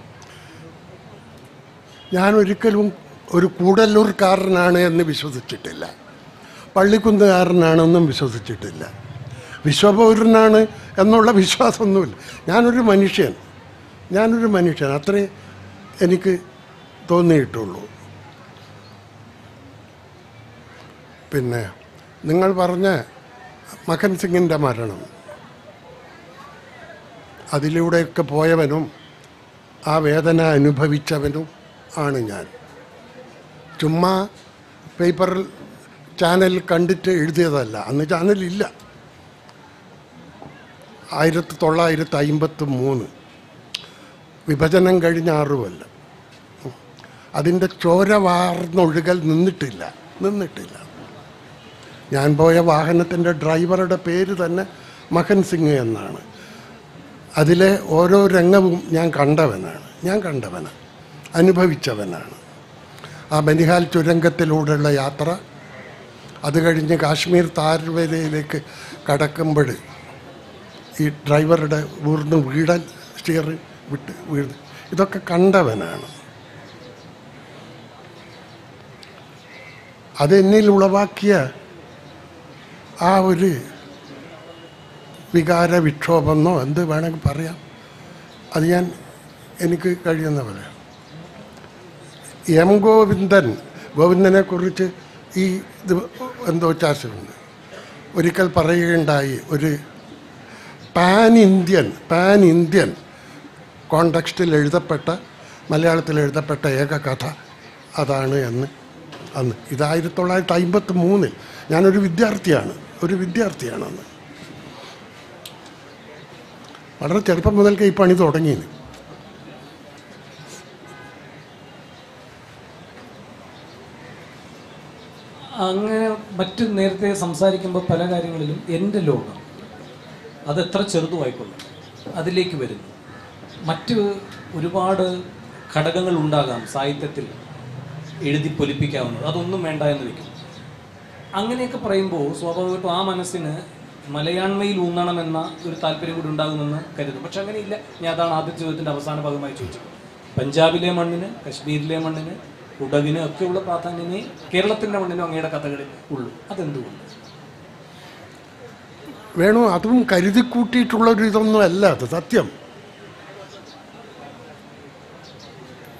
[SPEAKER 2] ഞാൻ ഒരിക്കലും ഒരു കൂടല്ലൂർക്കാരനാണ് എന്ന് വിശ്വസിച്ചിട്ടില്ല പള്ളിക്കുന്നുകാരനാണെന്നും വിശ്വസിച്ചിട്ടില്ല വിശ്വപൗരനാണ് എന്നുള്ള വിശ്വാസമൊന്നുമില്ല ഞാനൊരു മനുഷ്യൻ ഞാനൊരു മനുഷ്യൻ അത്രേ എനിക്ക് തോന്നിയിട്ടുള്ളൂ പിന്നെ നിങ്ങൾ പറഞ്ഞ മകൻ സിംഗിൻ്റെ മരണം അതിലൂടെയൊക്കെ പോയവനും ആ വേദന അനുഭവിച്ചവനും ആണ് ഞാൻ ചുമ്മാ പേപ്പറിൽ ചാനൽ കണ്ടിട്ട് എഴുതിയതല്ല അന്ന് ചാനലില്ല ആയിരത്തി തൊള്ളായിരത്തി അമ്പത്തി മൂന്ന് വിഭജനം കഴിഞ്ഞ ആറു കൊല്ലം അതിൻ്റെ ചോര വാർന്നൊഴുകൽ നിന്നിട്ടില്ല നിന്നിട്ടില്ല ഞാൻ പോയ വാഹനത്തിൻ്റെ ഡ്രൈവറുടെ പേര് തന്നെ മഹൻ സിംഗ് എന്നാണ് അതിലെ ഓരോ രംഗവും ഞാൻ കണ്ടവനാണ് ഞാൻ കണ്ടവനാണ് അനുഭവിച്ചവനാണ് ആ ബനിഹാൽ ചുരങ്കത്തിലൂടെയുള്ള യാത്ര അത് കഴിഞ്ഞ് കാശ്മീർ താഴ്വരയിലേക്ക് കടക്കുമ്പോൾ ഈ ഡ്രൈവറുടെ ഊർന്ന് വീടൽ സ്റ്റിയർ വിട്ട് വീട് ഇതൊക്കെ കണ്ടവനാണ് അതെന്നിൽ ഉളവാക്കിയ ആ ഒരു വികാര വിക്ഷോഭമെന്നോ എന്ത് വേണമെങ്കിൽ പറയാം അത് ഞാൻ എനിക്ക് കഴിയുന്ന പോലെ എം ഗോവിന്ദൻ ഗോവിന്ദനെ കുറിച്ച് ഈ ഇത് എന്തോ ചാർച്ചയുണ്ട് ഒരിക്കൽ പറയുകയുണ്ടായി ഒരു പാൻ ഇന്ത്യൻ പാൻ ഇന്ത്യൻ കോണ്ടക്സ്റ്റിൽ എഴുതപ്പെട്ട മലയാളത്തിൽ എഴുതപ്പെട്ട ഏക കഥ അതാണ് എന്ന് അന്ന് ഇത് ആയിരത്തി തൊള്ളായിരത്തി അമ്പത്തി മൂന്നിൽ ഞാനൊരു വിദ്യാർത്ഥിയാണ് ഒരു വിദ്യാർത്ഥിയാണ് അന്ന് വളരെ ചെറുപ്പം മുതൽക്ക് ഈ പണി തുടങ്ങിയത്
[SPEAKER 1] അങ്ങനെ മറ്റ് നേരത്തെ സംസാരിക്കുമ്പോൾ പല കാര്യങ്ങളിലും എൻ്റെ ലോകം അതെത്ര ചെറുതുമായിക്കൊള്ളും അതിലേക്ക് വരുന്നു മറ്റ് ഒരുപാട് ഘടകങ്ങൾ ഉണ്ടാകാം സാഹിത്യത്തിൽ എഴുതി പൊലിപ്പിക്കാവുന്നത് അതൊന്നും വേണ്ട എന്ന് വെക്കും അങ്ങനെയൊക്കെ പറയുമ്പോൾ സ്വാഭാവികമായിട്ടും ആ മനസ്സിന് മലയാണ്മയിൽ ഊന്നണമെന്ന ഒരു താല്പര്യം കൂടി ഉണ്ടാകുമെന്ന് കരുതും പക്ഷെ അങ്ങനെയില്ല ഞാൻ അതാണ് ആദ്യ ചോദ്യത്തിൻ്റെ അവസാന ഭാഗമായി ചോദിച്ചത് പഞ്ചാബിലെ മണ്ണിന് കശ്മീരിലെ മണ്ണിന് കുടകിന് ഒക്കെയുള്ള പ്രാധാന്യമേ കേരളത്തിൻ്റെ മണ്ണിനും അങ്ങയുടെ കഥകളിൽ ഉള്ളൂ അതെന്തുകൊണ്ട്
[SPEAKER 2] വേണു അതും കരുതി കൂട്ടിയിട്ടുള്ളൊരു ഇതൊന്നും അല്ല അത് സത്യം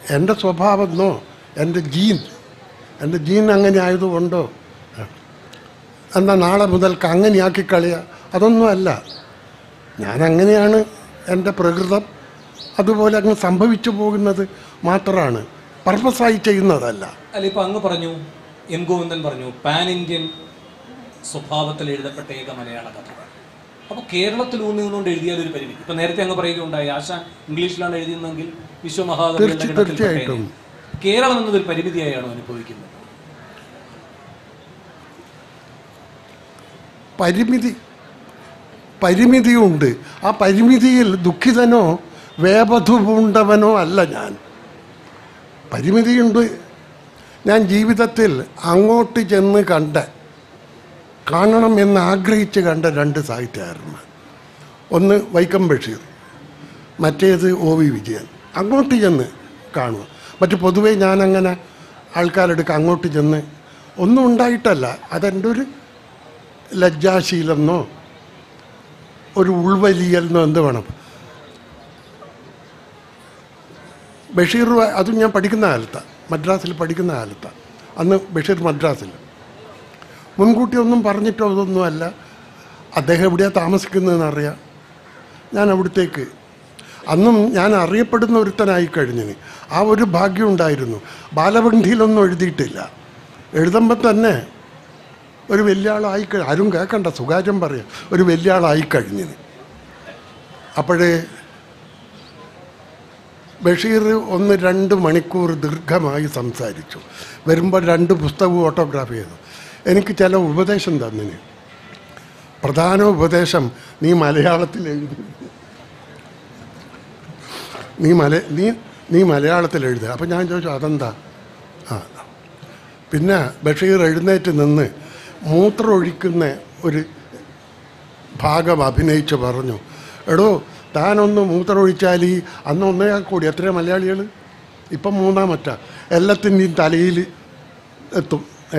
[SPEAKER 2] എൻ്റെ സ്വഭാവമെന്നോ എൻ്റെ ജീൻ എൻ്റെ ജീൻ അങ്ങനെ ആയതുകൊണ്ടോ എന്നാൽ നാളെ മുതൽക്ക് അങ്ങനെയാക്കി കളിയ അതൊന്നും അല്ല ഞാൻ അങ്ങനെയാണ് എൻ്റെ പ്രകൃതം അതുപോലെ അങ്ങ് സംഭവിച്ചു പോകുന്നത് മാത്രമാണ് പർപ്പസായി ചെയ്യുന്നതല്ല
[SPEAKER 1] അല്ല ഇപ്പൊ അങ്ങ് പറഞ്ഞു എം ഗോവിന്ദൻ പറഞ്ഞു പാൻ ഇന്ത്യൻ സ്വഭാവത്തിൽ എഴുതപ്പെട്ട ഏക മലയാള കഥ അപ്പോൾ കേരളത്തിൽ ഊന്നി നിന്നുകൊണ്ട് എഴുതിയാൽ ഒരു പരിമിതി ഇപ്പൊ നേരത്തെ അങ്ങ് പറയുകയുണ്ടായി ആശാൻ ഇംഗ്ലീഷിലാണ് എഴുതിയതെങ്കിൽ വിശ്വമഹാകവികളുടെ
[SPEAKER 2] തീർച്ച-
[SPEAKER 1] ഗണത്തിൽ
[SPEAKER 2] തീർച്ചയായിട്ടും.
[SPEAKER 1] പെട്ടേനെ. കേരളം എന്നതൊരു പരിമിതിയായാണ് അനുഭവിക്കുന്നത്
[SPEAKER 2] പരിമിതി പരിമിതിയുണ്ട് ആ പരിമിതിയിൽ ദുഃഖിതനോ വേപധു പൂണ്ടവനോ അല്ല ഞാൻ പരിമിതിയുണ്ട് ഞാൻ ജീവിതത്തിൽ അങ്ങോട്ട് ചെന്ന് കണ്ട കാണണം എന്ന് ആഗ്രഹിച്ച് കണ്ട രണ്ട് സാഹിത്യകാരന്മാർ ഒന്ന് വൈക്കം ബഷീർ മറ്റേത് ഒ വി വിജയൻ അങ്ങോട്ട് ചെന്ന് കാണുക മറ്റ് പൊതുവേ ഞാനങ്ങനെ ആൾക്കാരെടുക്ക അങ്ങോട്ട് ചെന്ന് ഒന്നും ഉണ്ടായിട്ടല്ല അതെൻ്റെ ഒരു ലജ്ജാശീലെന്നോ ഒരു ഉൾവലിയലെന്നോ എന്ത് വേണം ബഷീർ അതും ഞാൻ പഠിക്കുന്ന കാലത്താണ് മദ്രാസിൽ പഠിക്കുന്ന കാലത്താണ് അന്ന് ബഷീർ മദ്രാസിൽ മുൻകൂട്ടി ഒന്നും പറഞ്ഞിട്ടോ ഇതൊന്നുമല്ല അദ്ദേഹം എവിടെയാണ് താമസിക്കുന്നതെന്ന് അറിയാം ഞാൻ അവിടത്തേക്ക് അന്നും ഞാൻ അറിയപ്പെടുന്ന ഒരുത്തനായി കഴിഞ്ഞിന് ആ ഒരു ഭാഗ്യം ഉണ്ടായിരുന്നു ബാലവണ്ഡിയിലൊന്നും എഴുതിയിട്ടില്ല എഴുതുമ്പോൾ തന്നെ ഒരു വലിയ ആളായി കഴി ആരും കേൾക്കണ്ട സുകാര്യം പറയാം ഒരു വലിയ ആളായി കഴിഞ്ഞിന് അപ്പോഴേ ബഷീർ ഒന്ന് രണ്ട് മണിക്കൂർ ദീർഘമായി സംസാരിച്ചു വരുമ്പോൾ രണ്ട് പുസ്തകവും ഓട്ടോഗ്രാഫ് ചെയ്തു എനിക്ക് ചില ഉപദേശം തന്നിന് പ്രധാന ഉപദേശം നീ മലയാളത്തിൽ എഴുതി നീ മല നീ നീ മലയാളത്തിൽ എഴുതുക അപ്പം ഞാൻ ചോദിച്ചു അതെന്താ ആ പിന്നെ ബഷീർ എഴുന്നേറ്റ് നിന്ന് മൂത്രമൊഴിക്കുന്ന ഒരു ഭാഗം അഭിനയിച്ച് പറഞ്ഞു എടോ താനൊന്ന് മൂത്രമൊഴിച്ചാൽ ഈ അന്ന് ഒന്നേ കൂടി എത്ര മലയാളികൾ ഇപ്പം മൂന്നാമറ്റ എല്ലാത്തിൻ്റെയും തലയിൽ എത്തും ഏ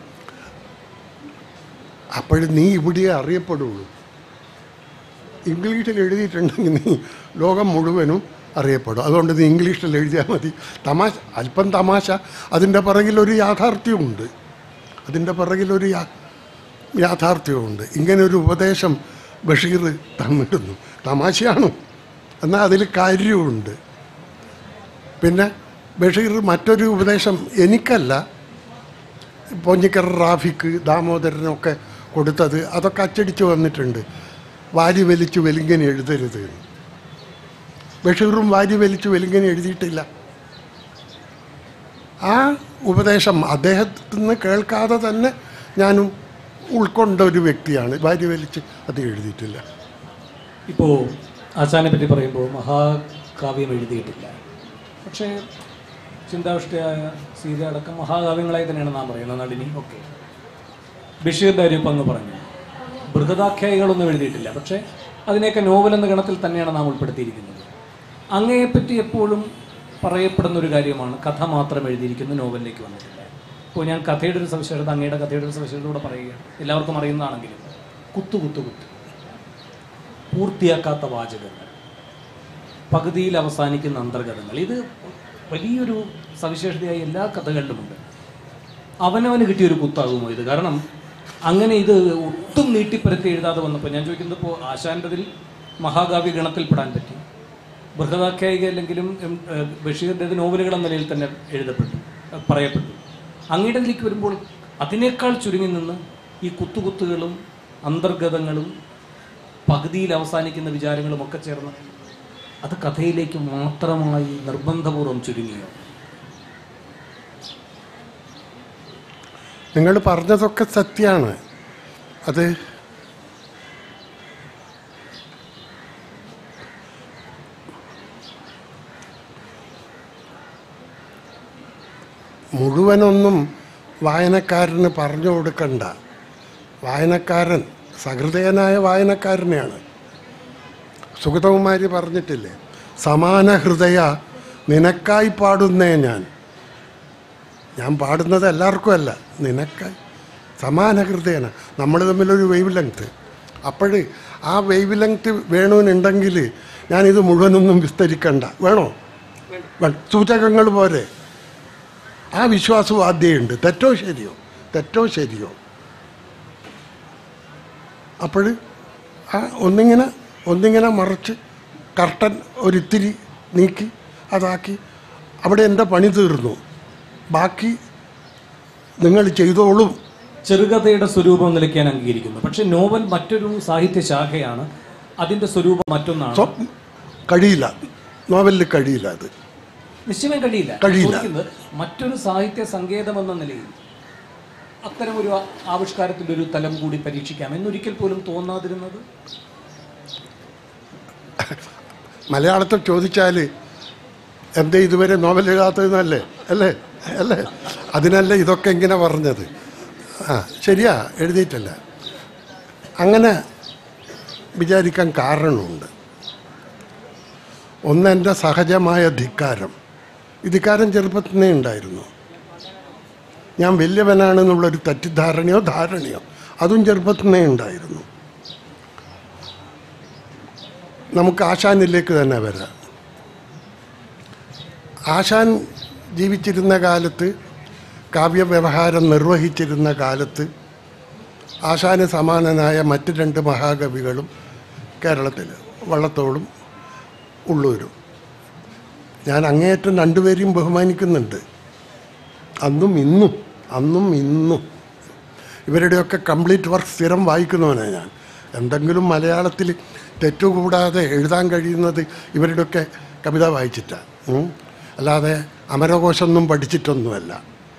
[SPEAKER 2] അപ്പോഴും നീ ഇവിടെ അറിയപ്പെടുള്ളൂ ഇംഗ്ലീഷിൽ എഴുതിയിട്ടുണ്ടെങ്കിൽ നീ ലോകം മുഴുവനും അറിയപ്പെടും അതുകൊണ്ട് നീ ഇംഗ്ലീഷിൽ എഴുതിയാൽ മതി തമാശ അല്പം തമാശ അതിൻ്റെ പിറകിലൊരു യാഥാർത്ഥ്യമുണ്ട് അതിൻ്റെ പിറകിലൊരു യാ യാഥാർത്ഥ്യമുണ്ട് ഇങ്ങനെ ഒരു ഉപദേശം ബഷീർ തന്നിടുന്നു തമാശയാണ് എന്നാൽ അതിൽ കാര്യമുണ്ട് പിന്നെ ബഷീർ മറ്റൊരു ഉപദേശം എനിക്കല്ല പോഞ്ഞിക്കർ റാഫിക്ക് ദാമോദരനൊക്കെ കൊടുത്തത് അതൊക്കെ അച്ചടിച്ച് വന്നിട്ടുണ്ട് വാരി വലിച്ച് വെലിങ്ങനെ എഴുതരുത് എന്ന്. ബഷീറും വാരി വലിച്ച് വെലിങ്ങനെ എഴുതിയിട്ടില്ല ആ ഉപദേശം അദ്ദേഹത്തിൽ നിന്ന് കേൾക്കാതെ തന്നെ ഞാനും ഉൾക്കൊണ്ട ഒരു വ്യക്തിയാണ് വാരി വലിച്ച് അത് എഴുതിയിട്ടില്ല
[SPEAKER 1] ഇപ്പോൾ ആശാനെ പറ്റി പറയുമ്പോൾ മഹാകാവ്യം എഴുതിയിട്ടില്ല പക്ഷേ ചിന്താവിഷ്ടയായ സീത അടക്കം മഹാകാവ്യങ്ങളായി തന്നെയാണ് നാം പറയുന്നത് നളിനി ഒക്കെ ബഷീറിൻ്റെ കാര്യം ഇപ്പം അങ്ങ് പറഞ്ഞു ബൃഹദാഖ്യായികളൊന്നും എഴുതിയിട്ടില്ല പക്ഷേ അതിനെയൊക്കെ നോവൽ എന്ന ഗണത്തിൽ തന്നെയാണ് നാം ഉൾപ്പെടുത്തിയിരിക്കുന്നത് അങ്ങയെപ്പറ്റി എപ്പോഴും പറയപ്പെടുന്ന ഒരു കാര്യമാണ് കഥ മാത്രം എഴുതിയിരിക്കുന്ന നോവലിലേക്ക് വന്നിട്ടില്ല ഇപ്പോൾ ഞാൻ കഥയുടെ ഒരു സവിശേഷത അങ്ങയുടെ കഥയുടെ ഒരു സവിശേഷതയോടെ പറയുകയാണ് എല്ലാവർക്കും അറിയുന്നതാണെങ്കിലും കുത്തു കുത്തു കുത്തു പൂർത്തിയാക്കാത്ത വാചകങ്ങൾ പകുതിയിൽ അവസാനിക്കുന്ന അന്തർഗതങ്ങൾ ഇത് വലിയൊരു സവിശേഷതയായി എല്ലാ കഥകളിലുമുണ്ട് അവനവന് കിട്ടിയൊരു കുത്താകുമോ ഇത് കാരണം അങ്ങനെ ഇത് ഒട്ടും നീട്ടിപ്പരത്തി എഴുതാതെ വന്നപ്പോൾ ഞാൻ ചോദിക്കുന്നത് ഇപ്പോൾ ആശാൻ്റെതിൽ മഹാകാവ്യ ഗണത്തിൽപ്പെടാൻ പറ്റി ബൃഹദാഖ്യായിക അല്ലെങ്കിലും എം, ഏഹ്, ബഷീറിൻ്റെത് നോവലുകൾ എന്ന നിലയിൽ തന്നെ എഴുതപ്പെട്ടു ഏഹ്, പറയപ്പെട്ടു അങ്ങയുടെതിലേക്ക് വരുമ്പോൾ അതിനേക്കാൾ ചുരുങ്ങി നിന്ന് ഈ കുത്തുകുത്തുകളും അന്തർഗതങ്ങളും പകുതിയിൽ അവസാനിക്കുന്ന വിചാരങ്ങളും ഒക്കെ ചേർന്ന് അത് കഥയിലേക്ക് മാത്രമായി നിർബന്ധപൂർവ്വം ചുരുങ്ങിയോ
[SPEAKER 2] നിങ്ങൾ പറഞ്ഞതൊക്കെ സത്യമാണ് അത് മുഴുവനൊന്നും വായനക്കാരന് പറഞ്ഞു കൊടുക്കണ്ട വായനക്കാരൻ സഹൃദയനായ വായനക്കാരനെയാണ് സുഗതകുമാരി പറഞ്ഞിട്ടില്ലേ സമാന ഹൃദയ നിനക്കായി പാടുന്നേ ഞാൻ ഞാൻ പാടുന്നത് എല്ലാവർക്കും അല്ല നിനക്കായി സമാന ഹൃദയന നമ്മൾ തമ്മിലൊരു വേവ് ലെങ്ത് അപ്പോൾ ആ വേവ് ലെങ്ത് വേണമെന്നുണ്ടെങ്കിൽ ഞാനിത് മുഴുവനൊന്നും വിസ്തരിക്കണ്ട വേണോ വ- സൂചകങ്ങൾ പോരെ ആ വിശ്വാസവും ആദ്യമുണ്ട് തെറ്റോ ശരിയോ തെറ്റോ ശരിയോ അപ്പോൾ ആ ഒന്നിങ്ങനെ ഒന്നിങ്ങനെ മറച്ച് കർട്ടൻ ഒരിത്തിരി നീക്കി അതാക്കി അവിടെ എൻ്റെ പണി തീർന്നു ബാക്കി നിങ്ങൾ ചെയ്തോളും
[SPEAKER 1] ചെറുകഥയുടെ സ്വരൂപം നിലയ്ക്ക് ഞാൻ അംഗീകരിക്കുന്നു പക്ഷെ നോവൽ മറ്റൊരു സാഹിത്യ ശാഖയാണ് അതിന്റെ സ്വരൂപം മറ്റൊന്നാണ്
[SPEAKER 2] സ്വ കഴിയില്ല നോവലിൽ കഴിയില്ല അത്
[SPEAKER 1] നിശ്ചയം കഴിയില്ല
[SPEAKER 2] കഴിയില്ല.
[SPEAKER 1] ചോദിക്കുന്നത് മറ്റൊരു സാഹിത്യ സങ്കേതം എന്ന നിലയിൽ അത്തരം ഒരു ആവിഷ്കാരത്തിന്റെ ഒരു തലം കൂടി പരീക്ഷിക്കാം എന്നൊരിക്കൽ പോലും തോന്നാതിരുന്നത്
[SPEAKER 2] മലയാളത്തിൽ ചോദിച്ചാൽ എന്തേ ഇതുവരെ നോവൽ എഴുതാത്തതെന്നല്ലേ അല്ലേ അല്ലേ അതിനല്ലേ ഇതൊക്കെ ഇങ്ങനെ പറഞ്ഞത് ആ ശരിയാ എഴുതിയിട്ടില്ല അങ്ങനെ വിചാരിക്കാൻ കാരണമുണ്ട് ഒന്ന് എൻ്റെ സഹജമായ ധിക്കാരം ഈ ധിക്കാരം ചെറുപ്പത്തിനേ ഉണ്ടായിരുന്നു ഞാൻ വലിയവനാണെന്നുള്ളൊരു തെറ്റിദ്ധാരണയോ ധാരണയോ അതും ചെറുപ്പത്തിനേ ഉണ്ടായിരുന്നു നമുക്ക് ആശാനിലേക്ക് തന്നെ വരാം ആശാൻ ജീവിച്ചിരുന്ന കാലത്ത് കാവ്യവ്യവഹാരം നിർവഹിച്ചിരുന്ന കാലത്ത് ആശാന് സമാനനായ മറ്റ് രണ്ട് മഹാകവികളും കേരളത്തിൽ വള്ളത്തോളും ഉള്ളൂരും ഞാൻ അങ്ങേയറ്റം രണ്ടുപേരെയും ബഹുമാനിക്കുന്നുണ്ട് അന്നും ഇന്നും അന്നും ഇന്നും ഇവരുടെയൊക്കെ കംപ്ലീറ്റ് വർക്ക് സ്ഥിരം വായിക്കുന്നവനാണ് ഞാൻ എന്തെങ്കിലും മലയാളത്തിൽ തെറ്റുകൂടാതെ എഴുതാൻ കഴിയുന്നത് ഇവരുടെയൊക്കെ കവിത വായിച്ചിട്ടാണ് ഉം. അല്ലാതെ അമരകോശമൊന്നും പഠിച്ചിട്ടൊന്നുമല്ല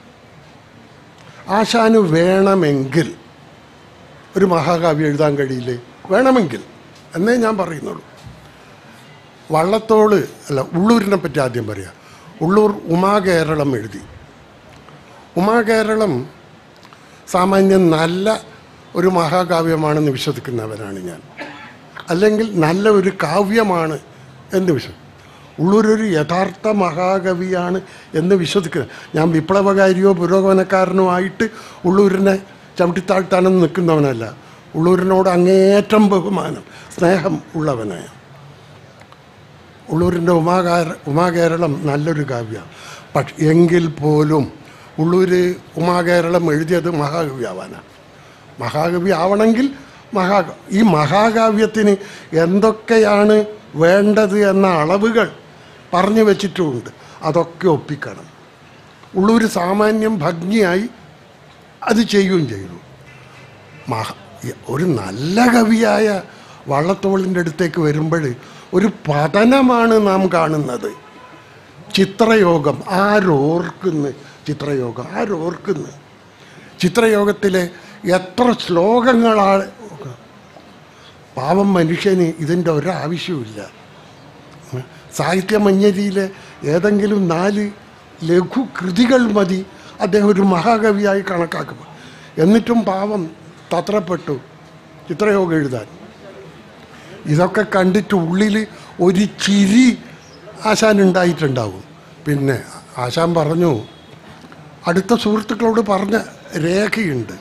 [SPEAKER 2] ആശാന് വേണമെങ്കിൽ ഒരു മഹാകാവ്യം എഴുതാൻ കഴിയില്ലേ വേണമെങ്കിൽ എന്നേ ഞാൻ പറയുന്നുള്ളൂ വള്ളത്തോള് അല്ല ഉള്ളൂരിനെ പറ്റി ആദ്യം പറയാം ഉള്ളൂർ ഉമാകേരളം എഴുതി ഉമാകേരളം സാമാന്യം നല്ല ഒരു മഹാകാവ്യമാണെന്ന് വിശ്വസിക്കുന്നവരാണ് ഞാൻ അല്ലെങ്കിൽ നല്ല ഒരു കാവ്യമാണ് എന്ന് വിശ്വസിക്കും ഉള്ളൂരൊരു യഥാർത്ഥ മഹാകവിയാണ് എന്ന് വിശ്വസിക്കുന്നത് ഞാൻ വിപ്ലവകാരിയോ പുരോഗമനക്കാരനോ ആയിട്ട് ഉള്ളൂരിനെ ചവിട്ടിത്താഴ്ത്താനൊന്നും നിൽക്കുന്നവനല്ല ഉള്ളൂരിനോട് അങ്ങേയറ്റം ബഹുമാനം സ്നേഹം ഉള്ളവനായ ഉള്ളൂരിൻ്റെ ഉമാകാര ഉമാകേരളം നല്ലൊരു കാവ്യമാണ് പക്ഷെ എങ്കിൽ പോലും ഉള്ളൂര് ഉമാകേരളം എഴുതിയത് മഹാകവിയാവാനാണ് മഹാകവി ആവണമെങ്കിൽ മഹാ ഈ മഹാകാവ്യത്തിന് എന്തൊക്കെയാണ് വേണ്ടത് എന്ന അളവുകൾ പറഞ്ഞു വെച്ചിട്ടുമുണ്ട് അതൊക്കെ ഒപ്പിക്കണം ഉള്ളൂർ സാമാന്യം ഭംഗിയായി അത് ചെയ്യുകയും ചെയ്തു മഹ ഒരു നല്ല കവിയായ വള്ളത്തോളിൻ്റെ അടുത്തേക്ക് വരുമ്പോൾ ഒരു പതനമാണ് നാം കാണുന്നത് ചിത്രയോഗം ആരോർക്കുന്നു ചിത്രയോഗം ആരോർക്കുന്നു ചിത്രയോഗത്തിലെ എത്ര ശ്ലോകങ്ങളാണ് പാവം മനുഷ്യന് ഇതിൻ്റെ ഒരാവശ്യമില്ല സാഹിത്യമഞ്ഞരിയിലെ ഏതെങ്കിലും നാല് ലഘു കൃതികൾ മതി അദ്ദേഹം ഒരു മഹാകവിയായി കണക്കാക്കും എന്നിട്ടും പാവം തത്രപ്പെട്ടു ചിത്രയോഗം എഴുതാൻ ഇതൊക്കെ കണ്ടിട്ട് ഉള്ളിൽ ഒരു ചിരി ആശാൻ ഉണ്ടായിട്ടുണ്ടാവും പിന്നെ ആശാൻ പറഞ്ഞു അടുത്ത സുഹൃത്തുക്കളോട് പറഞ്ഞ രേഖയുണ്ട്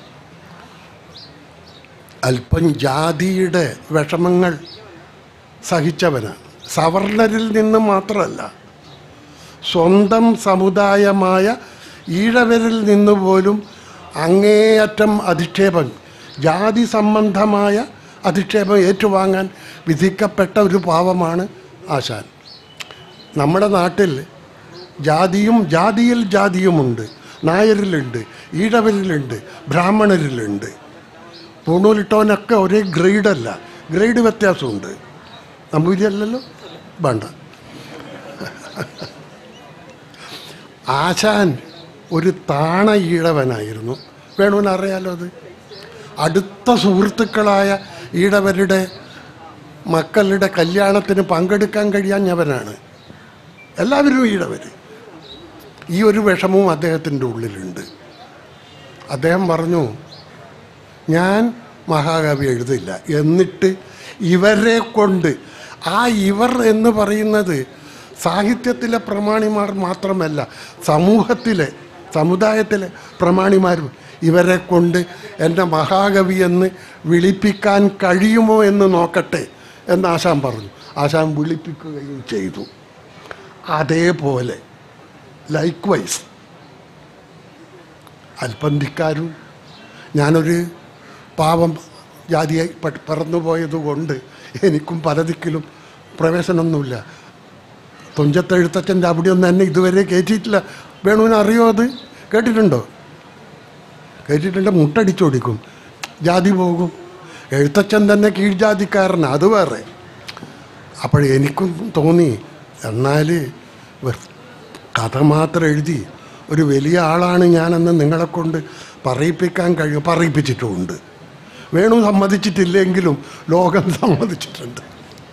[SPEAKER 2] അല്പം ജാതിയുടെ വിഷമങ്ങൾ സഹിച്ചവനാണ് സവർണരിൽ നിന്ന് മാത്രമല്ല സ്വന്തം സമുദായമായ ഈഴവരിൽ നിന്ന് പോലും അങ്ങേയറ്റം അധിക്ഷേപം ജാതി സംബന്ധമായ അധിക്ഷേപം ഏറ്റുവാങ്ങാൻ വിധിക്കപ്പെട്ട ഒരു പാവമാണ് ആശാൻ നമ്മുടെ നാട്ടിൽ ജാതിയും ജാതിയിൽ ജാതിയുമുണ്ട് നായരിലുണ്ട് ഈഴവരിലുണ്ട് ബ്രാഹ്മണരിലുണ്ട് പൂണൂലിട്ടവനൊക്കെ ഒരേ ഗ്രേഡല്ല ഗ്രേഡ് വ്യത്യാസമുണ്ട് നമ്പൂരിയല്ലല്ലോ വേണ്ട ആശാൻ ഒരു താണ ഈഴവനായിരുന്നു വേണമെന്ന് അറിയാലോ അത് അടുത്ത സുഹൃത്തുക്കളായ ഈഴവരുടെ മക്കളുടെ കല്യാണത്തിന് പങ്കെടുക്കാൻ കഴിയാഞ്ഞവനാണ് എല്ലാവരും ഈഴവർ ഈ ഒരു വിഷമവും അദ്ദേഹത്തിൻ്റെ ഉള്ളിലുണ്ട് അദ്ദേഹം പറഞ്ഞു ഞാൻ മഹാകവി എഴുതില്ല എന്നിട്ട് ഇവരെ കൊണ്ട് ആ ഇവർ എന്ന് പറയുന്നത് സാഹിത്യത്തിലെ പ്രമാണിമാർ മാത്രമല്ല സമൂഹത്തിലെ സമുദായത്തിലെ പ്രമാണിമാരും ഇവരെ കൊണ്ട് എൻ്റെ മഹാകവി എന്ന് വിളിപ്പിക്കാൻ കഴിയുമോ എന്ന് നോക്കട്ടെ എന്ന് ആശാൻ പറഞ്ഞു ആശാൻ വിളിപ്പിക്കുകയും ചെയ്തു അതേപോലെ ലൈക്ക് വൈസ് അല്പന്തിക്കാരും ഞാനൊരു പാവം ജാതിയായി പ- പറന്നുപോയത് കൊണ്ട് എനിക്കും പല ദിക്കിലും പ്രവേശനമൊന്നുമില്ല തുഞ്ചത്തെഴുത്തച്ഛൻ്റെ അവിടെയൊന്നും എന്നെ ഇതുവരെ കയറ്റിയിട്ടില്ല വേണുവിന് അറിയോ അത് കേട്ടിട്ടുണ്ടോ കേട്ടിട്ടുണ്ട് മുട്ടടിച്ചോടിക്കും ജാതി പോകും എഴുത്തച്ഛൻ തന്നെ കീഴ്ജാതിക്കാരനാണ് അത് വേറെ അപ്പോൾ എനിക്കും തോന്നി എന്നാൽ വെർ- കഥ മാത്രം എഴുതി ഒരു വലിയ ആളാണ് ഞാനെന്ന് നിങ്ങളെ കൊണ്ട് പറയിപ്പിക്കാൻ കഴിയും പറയിപ്പിച്ചിട്ടുമുണ്ട് വേണു സമ്മതിച്ചിട്ടില്ലെങ്കിലും ലോകം സമ്മതിച്ചിട്ടുണ്ട്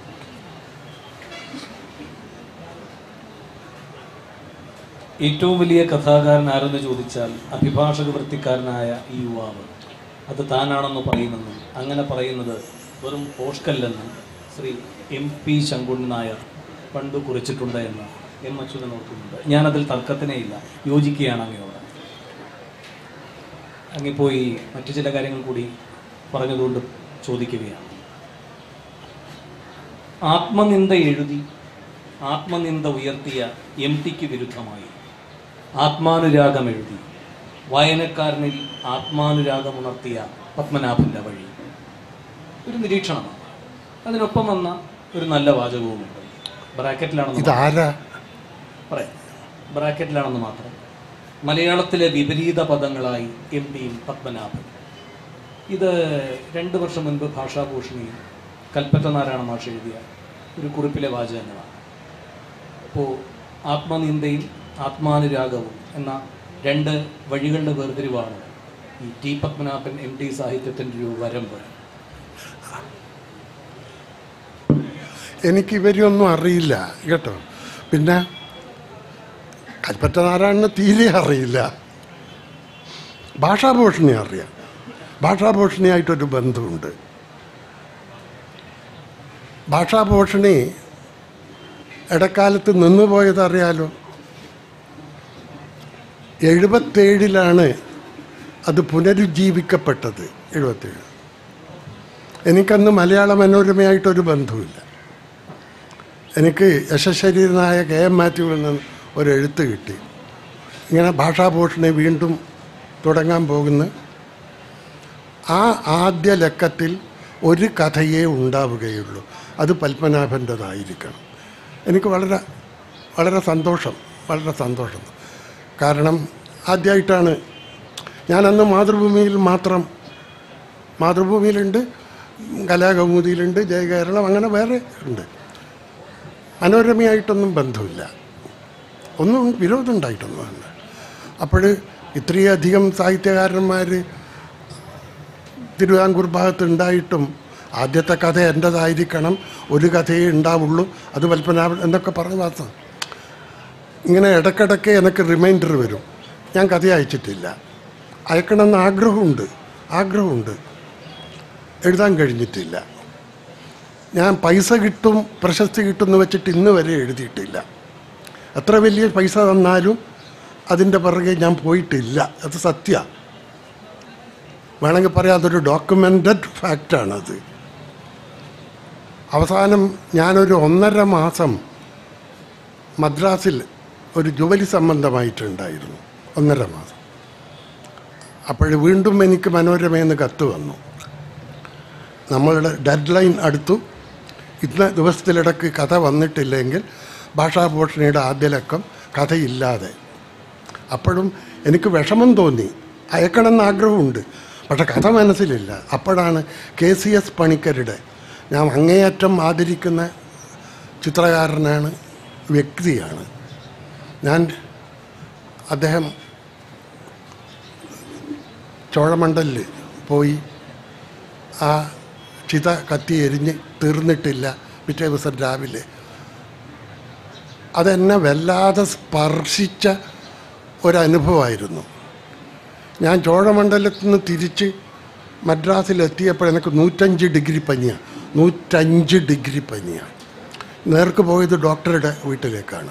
[SPEAKER 1] ഏറ്റവും വലിയ കഥാകാരൻ ആരെന്ന് ചോദിച്ചാൽ അഭിഭാഷക വൃത്തിക്കാരനായ ഈ യുവാവ് അത് താനാണെന്ന് പറയുമെന്നും അങ്ങനെ പറയുന്നത് വെറും പോഷ്കല്ലെന്നും ശ്രീ എം പി ശങ്കുണ്ണൻ നായർ പണ്ട് കുറിച്ചിട്ടുണ്ട് എന്ന് എം അച്യുതൻ ഓർക്കുന്നുണ്ട് ഞാനതിൽ തർക്കത്തിനേ ഇല്ല യോജിക്കുകയാണ് അങ്ങയോട് അങ്ങിപ്പോയി മറ്റു ചില കാര്യങ്ങൾ കൂടി പറഞ്ഞതുകൊണ്ട് ചോദിക്കുകയാണ് ആത്മനിന്ദ എഴുതി ആത്മനിന്ദ ഉയർത്തിയ എം ടിക്ക് വിരുദ്ധമായി ആത്മാനുരാഗം എഴുതി വായനക്കാരനിൽ ആത്മാനുരാഗമുണർത്തിയ പത്മനാഭന്റെ വഴി ഒരു നിരീക്ഷണമാണ് അതിനൊപ്പം വന്ന ഒരു നല്ല വാചകവുമുണ്ട് ബ്രാക്കറ്റിലാണെന്ന്
[SPEAKER 2] ഇതാരാ
[SPEAKER 1] പറയാം ബ്രാക്കറ്റിലാണെന്ന് മാത്രം മലയാളത്തിലെ വിപരീത പദങ്ങളായി എം ഡിയും പത്മനാഭൻ ഇത് രണ്ട് വർഷം മുൻപ് ഭാഷാഭൂഷണിയിൽ കൽപ്പറ്റ നാരായണ മാഷ് എഴുതിയ ഒരു കുറിപ്പിലെ വാചകങ്ങളാണ് അപ്പോൾ ആത്മനിന്ദയും ആത്മാനുരാഗവും എന്ന രണ്ട് വഴികളുടെ വേർതിരിവാണ് ഈ ടി പത്മനാഭൻ എം ടി സാഹിത്യത്തിൻ്റെ ഒരു വരമ്പ്
[SPEAKER 2] എനിക്ക് ഇവരെയൊന്നും അറിയില്ല കേട്ടോ പിന്നെ കൽപ്പറ്റ നാരായണനെ തീരെ അറിയില്ല ഭാഷാഭൂഷണി അറിയാം ഭാഷാഭൂഷണിയായിട്ടൊരു ബന്ധമുണ്ട് ഭാഷാഭൂഷണി ഇടക്കാലത്ത് നിന്നുപോയത് അറിയാലോ എഴുപത്തേഴിലാണ് അത് പുനരുജ്ജീവിക്കപ്പെട്ടത് എഴുപത്തേഴ് എനിക്കന്ന് മലയാള മനോരമയായിട്ടൊരു ബന്ധവുമില്ല എനിക്ക് യശശരീരനായ കെ എം മാത്യുവിൽ നിന്ന് ഒരു എഴുത്ത് കിട്ടി ഇങ്ങനെ ഭാഷാഭൂഷണി വീണ്ടും തുടങ്ങാൻ പോകുന്ന ആ ആദ്യ ലക്കത്തിൽ ഒരു കഥയേ ഉണ്ടാവുകയുള്ളൂ അത് പത്മനാഭൻ്റെതായിരിക്കണം എനിക്ക് വളരെ വളരെ സന്തോഷം വളരെ സന്തോഷം കാരണം ആദ്യമായിട്ടാണ് ഞാനന്ന് മാതൃഭൂമിയിൽ മാത്രം മാതൃഭൂമിയിലുണ്ട് കലാകൗമുദിയിലുണ്ട് ജയകേരളം അങ്ങനെ വേറെ ഉണ്ട് മനോരമയായിട്ടൊന്നും ബന്ധമില്ല ഒന്നും വിരോധം ഉണ്ടായിട്ടൊന്നും അല്ല അപ്പോൾ ഇത്രയധികം സാഹിത്യകാരന്മാർ തിരുവിതാംകൂർ ഭാഗത്ത് ഉണ്ടായിട്ടും ആദ്യത്തെ കഥ എൻ്റെതായിരിക്കണം ഒരു കഥയേ ഉണ്ടാവുള്ളൂ അത് പത്മനാഭൻ എന്നൊക്കെ പറഞ്ഞ മാത്രം ഇങ്ങനെ ഇടയ്ക്കിടയ്ക്ക് എനിക്ക് റിമൈൻഡർ വരും ഞാൻ കഥ അയച്ചിട്ടില്ല അയക്കണമെന്ന് ആഗ്രഹമുണ്ട് ആഗ്രഹമുണ്ട് എഴുതാൻ കഴിഞ്ഞിട്ടില്ല ഞാൻ പൈസ കിട്ടും പ്രശസ്തി കിട്ടും എന്ന് വെച്ചിട്ട് ഇന്ന് വരെ എഴുതിയിട്ടില്ല എത്ര വലിയ പൈസ തന്നാലും അതിൻ്റെ പുറകെ ഞാൻ പോയിട്ടില്ല അത് സത്യ വേണമെങ്കിൽ പറയാം അതൊരു ഡോക്യുമെൻറ്റഡ് ഫാക്റ്റാണത് അവസാനം ഞാനൊരു ഒന്നര മാസം മദ്രാസിൽ ഒരു ജോലി സംബന്ധമായിട്ടുണ്ടായിരുന്നു ഒന്നര മാസം അപ്പോൾ വീണ്ടും എനിക്ക് മനോരമയെന്ന് കത്ത് വന്നു നമ്മളുടെ ഡെഡ് ലൈൻ അടുത്തു ഇന്ന ദിവസത്തിലിടക്ക് കഥ വന്നിട്ടില്ലെങ്കിൽ ഭാഷാഭൂഷണിയുടെ ആദ്യ ലക്കം കഥയില്ലാതെ അപ്പോഴും എനിക്ക് വിഷമം തോന്നി അയക്കണമെന്ന് ആഗ്രഹമുണ്ട് പക്ഷെ കഥ മനസ്സിലില്ല അപ്പോഴാണ് കെ സി എസ് പണിക്കരുടെ ഞാൻ അങ്ങേയറ്റം ആദരിക്കുന്ന ചിത്രകാരനാണ് വ്യക്തിയാണ് ഞാൻ അദ്ദേഹം ചോഴമണ്ഡലിൽ പോയി ആ ചിത കത്തി എരിഞ്ഞ് തീർന്നിട്ടില്ല പിറ്റേ ദിവസം രാവിലെ അതെന്നെ വല്ലാതെ സ്പർശിച്ച ഒരനുഭവമായിരുന്നു ഞാൻ ചോഴമണ്ഡലത്തിൽ നിന്ന് തിരിച്ച് മദ്രാസിലെത്തിയപ്പോൾ എനിക്ക് നൂറ്റഞ്ച് ഡിഗ്രി പനിയാണ് നൂറ്റഞ്ച് ഡിഗ്രി പനിയാണ് നേർക്ക് പോയത് ഡോക്ടറുടെ വീട്ടിലേക്കാണ്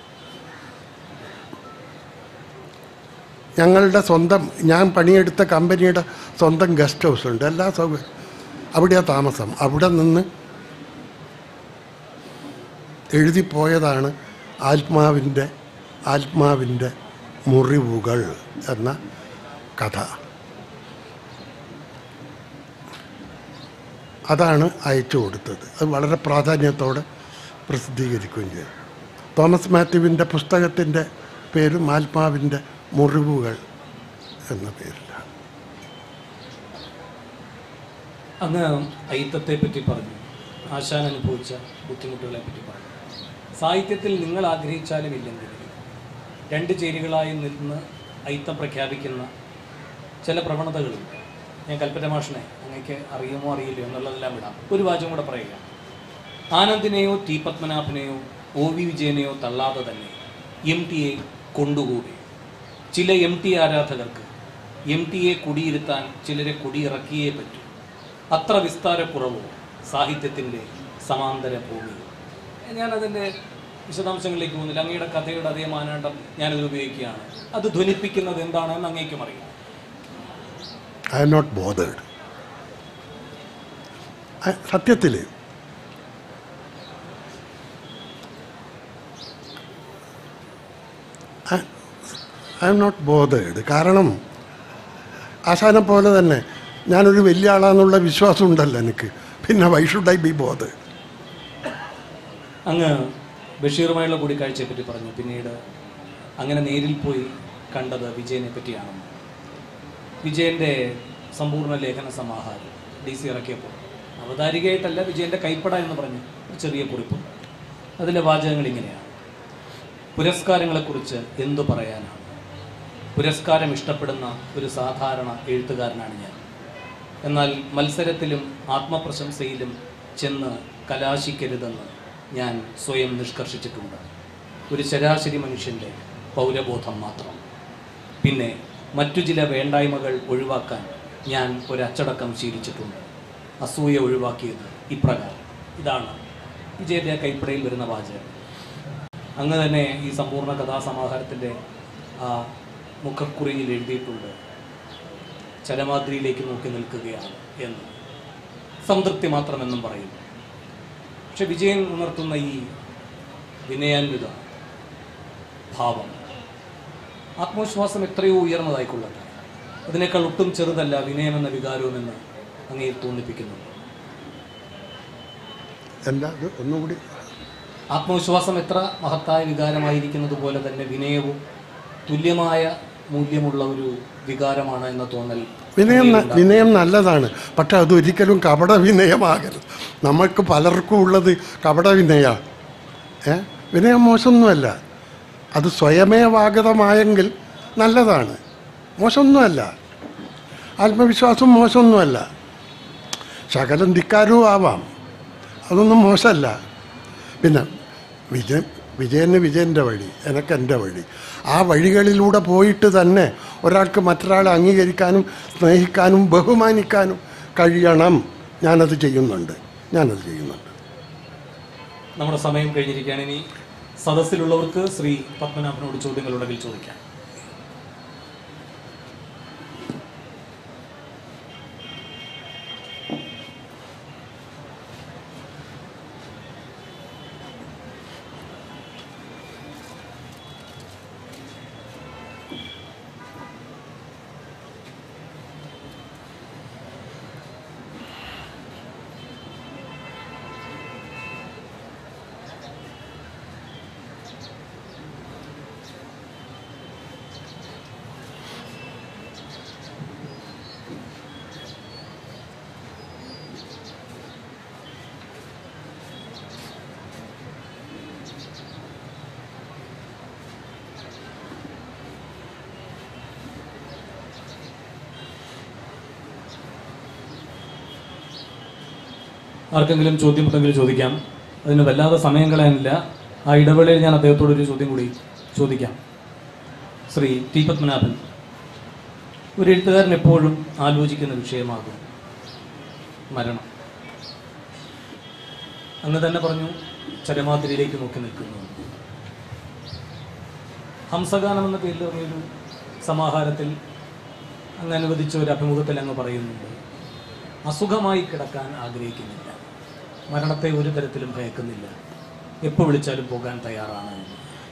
[SPEAKER 2] ഞങ്ങളുടെ സ്വന്തം ഞാൻ പണിയെടുത്ത കമ്പനിയുടെ സ്വന്തം ഗസ്റ്റ് ഹൗസ് ഉണ്ട് എല്ലാ സൗകര്യം അവിടെയാണ് താമസം അവിടെ നിന്ന് എഴുതിപ്പോയതാണ് ആത്മാവിൻ്റെ ആത്മാവിൻ്റെ മുറിവുകൾ എന്ന കഥ അതാണ് അയച്ചു കൊടുത്തത് അത് വളരെ പ്രാധാന്യത്തോടെ പ്രസിദ്ധീകരിക്കുകയും ചെയ്തു തോമസ് മാത്യുവിൻ്റെ പുസ്തകത്തിൻ്റെ പേരും ആത്മാവിൻ്റെ മുറിവുകൾ എന്ന പേരിലാണ്
[SPEAKER 1] അങ്ങ് അയിത്തത്തെ പറ്റി പറഞ്ഞു ആശാൻ അനുഭവിച്ച ബുദ്ധിമുട്ടുകളെ പറ്റി പറഞ്ഞു സാഹിത്യത്തിൽ നിങ്ങൾ ആഗ്രഹിച്ചാലും ഇല്ലെങ്കിലും രണ്ട് ചേരികളായി നിന്ന് അയിത്തം പ്രഖ്യാപിക്കുന്ന ചില പ്രവണതകളുണ്ട് ഞാൻ കൽപ്പറ്റ മാഷിനെ അങ്ങേക്ക് അറിയുമോ അറിയില്ലയോ എന്നുള്ളതെല്ലാം വിടാം ഒരു വാചകം കൂടെ പറയുക ആനന്ദിനെയോ ടി പത്മനാഭനെയോ ഒ വി വിജയനെയോ തള്ളാതെ തന്നെ എം ടിയെ കൊണ്ടുകൂടി ചില എം ടി ആരാധകർക്ക് എം ടിയെ കുടിയിരുത്താൻ ചിലരെ കുടിയിറക്കിയേ പറ്റൂ അത്ര വിസ്താരക്കുറവോ സാഹിത്യത്തിൻ്റെ സമാന്തര ഭൂമിയോ ഞാനതിൻ്റെ വിശദാംശങ്ങളിലേക്ക് പോകുന്നില്ല അങ്ങയുടെ കഥയുടെ അതേ മാനാണ്ടം ഞാനത് ഉപയോഗിക്കുകയാണ് അത് ധ്വനിപ്പിക്കുന്നത് എന്താണെന്ന് അങ്ങേക്കും അറിയാം
[SPEAKER 2] ഐ എം നോട്ട് ബോധേഡ് സത്യത്തിൽ ഐ എം നോട്ട് ബോധേഡ് കാരണം ആശാനെ പോലെ തന്നെ ഞാനൊരു വലിയ ആളാന്നുള്ള വിശ്വാസം ഉണ്ടല്ലോ എനിക്ക് പിന്നെ why should I be bothered
[SPEAKER 1] അങ്ങ് ബഷീറുമായുള്ള കൂടിക്കാഴ്ചയെ പറ്റി പറഞ്ഞു പിന്നീട് അങ്ങനെ നേരിൽ പോയി കണ്ടത് വിജയനെ പറ്റിയാണെന്ന് വിജയൻ്റെ സമ്പൂർണ്ണ ലേഖന സമാഹാരം ഡി സി ഇറക്കിയപ്പോൾ അവതാരികയായിട്ടല്ല വിജയൻ്റെ കൈപ്പട എന്ന് പറഞ്ഞു ഒരു ചെറിയ കുറിപ്പ് അതിലെ വാചകങ്ങൾ ഇങ്ങനെയാണ് പുരസ്കാരങ്ങളെക്കുറിച്ച് എന്തു പറയാനാണ് പുരസ്കാരം ഇഷ്ടപ്പെടുന്ന ഒരു സാധാരണ എഴുത്തുകാരനാണ് ഞാൻ എന്നാൽ മത്സരത്തിലും ആത്മപ്രശംസയിലും ചെന്ന് കലാശിക്കരുതെന്ന് ഞാൻ സ്വയം നിഷ്കർഷിച്ചിട്ടുണ്ട് ഒരു ശരാശരി മനുഷ്യൻ്റെ പൗരബോധം മാത്രം പിന്നെ മറ്റു ചില വേണ്ടായ്മകൾ ഒഴിവാക്കാൻ ഞാൻ ഒരു അച്ചടക്കം ശീലിച്ചിട്ടുണ്ട് അസൂയ ഒഴിവാക്കിയത് ഇപ്രകാരം ഇതാണ് വിജയൻ്റെ ആ കൈപ്പടയിൽ വരുന്ന വാചകം അങ്ങ് തന്നെ ഈ സമ്പൂർണ്ണ കഥാസമാഹാരത്തിൻ്റെ ആ മുഖക്കുറിയിൽ എഴുതിയിട്ടുണ്ട് ചരമാദ്രിയിലേക്ക് നോക്കി നിൽക്കുകയാണ് എന്ന് സംതൃപ്തി മാത്രമെന്നും പറയുന്നു പക്ഷെ വിജയൻ ഉണർത്തുന്ന ഈ വിനയാന്വിത ഭാവം ആത്മവിശ്വാസം എത്രയോ ഉയർന്നതായിക്കൊള്ളട്ടെ അതിനേക്കാൾ ഒട്ടും ചെറുതല്ല വിനയമെന്ന വികാരവുമെന്ന് അങ്ങയിൽ തോന്നിപ്പിക്കുന്നുണ്ട്
[SPEAKER 2] എന്താ അത് ഒന്നുകൂടി
[SPEAKER 1] ആത്മവിശ്വാസം എത്ര മഹത്തായ വികാരമായിരിക്കുന്നത് പോലെ തന്നെ വിനയവും തുല്യമായ മൂല്യമുള്ള ഒരു വികാരമാണ് എന്ന തോന്നൽ
[SPEAKER 2] വിനയം ന- വിനയം നല്ലതാണ് പക്ഷെ അതൊരിക്കലും കപട വിനയമാകരുത് നമ്മൾക്ക് പലർക്കും ഉള്ളത് കപട വിനയമാണ് ഏ വിനയം മോശമൊന്നുമല്ല അത് സ്വയമേവാഗതമായെങ്കിൽ നല്ലതാണ് മോശമൊന്നുമല്ല ആത്മവിശ്വാസം മോശമൊന്നുമല്ല ശകലം ധിക്കാരവും ആവാം അതൊന്നും മോശമല്ല പിന്നെ വിജയൻ വിജയന് വിജയൻ്റെ വഴി എനക്ക് എൻ്റെ വഴി ആ വഴികളിലൂടെ പോയിട്ട് തന്നെ ഒരാൾക്ക് മറ്റൊരാളെ അംഗീകരിക്കാനും സ്നേഹിക്കാനും ബഹുമാനിക്കാനും കഴിയണം ഞാനത് ചെയ്യുന്നുണ്ട് ഞാനത് ചെയ്യുന്നുണ്ട്
[SPEAKER 1] നമ്മുടെ സമയം കഴിഞ്ഞിരിക്കുകയാണ് ഇനി സദസ്സിലുള്ളവർക്ക് ശ്രീ പത്മനാഭനോട് ചോദ്യങ്ങളുണ്ടെങ്കിൽ ചോദിക്കാം ആർക്കെങ്കിലും ചോദ്യമുണ്ടെങ്കിൽ ചോദിക്കാം അതിന് വല്ലാതെ സമയം കളയാനില്ല ആ ഇടവേളയിൽ ഞാൻ അദ്ദേഹത്തോട് ഒരു ചോദ്യം കൂടി ചോദിക്കാം ശ്രീ ടി പത്മനാഭൻ ഒരു എഴുത്തുകാരൻ എപ്പോഴും ആലോചിക്കുന്ന വിഷയമാകും മരണം അങ്ങ് തന്നെ പറഞ്ഞു ചരമാതിരിയിലേക്ക് നോക്കി നിൽക്കുന്നു ഹംസഗാനം എന്ന പേരിൽ ഇറങ്ങിയൊരു സമാഹാരത്തിൽ അങ്ങ് അനുവദിച്ച ഒരു അഭിമുഖത്തിൽ അങ്ങ് പറയുന്നുണ്ട് അസുഖമായി കിടക്കാൻ ആഗ്രഹിക്കുന്നില്ല മരണത്തെ ഒരു തരത്തിലും ഭയക്കുന്നില്ല എപ്പോൾ വിളിച്ചാലും പോകാൻ തയ്യാറാണ് എന്ന്.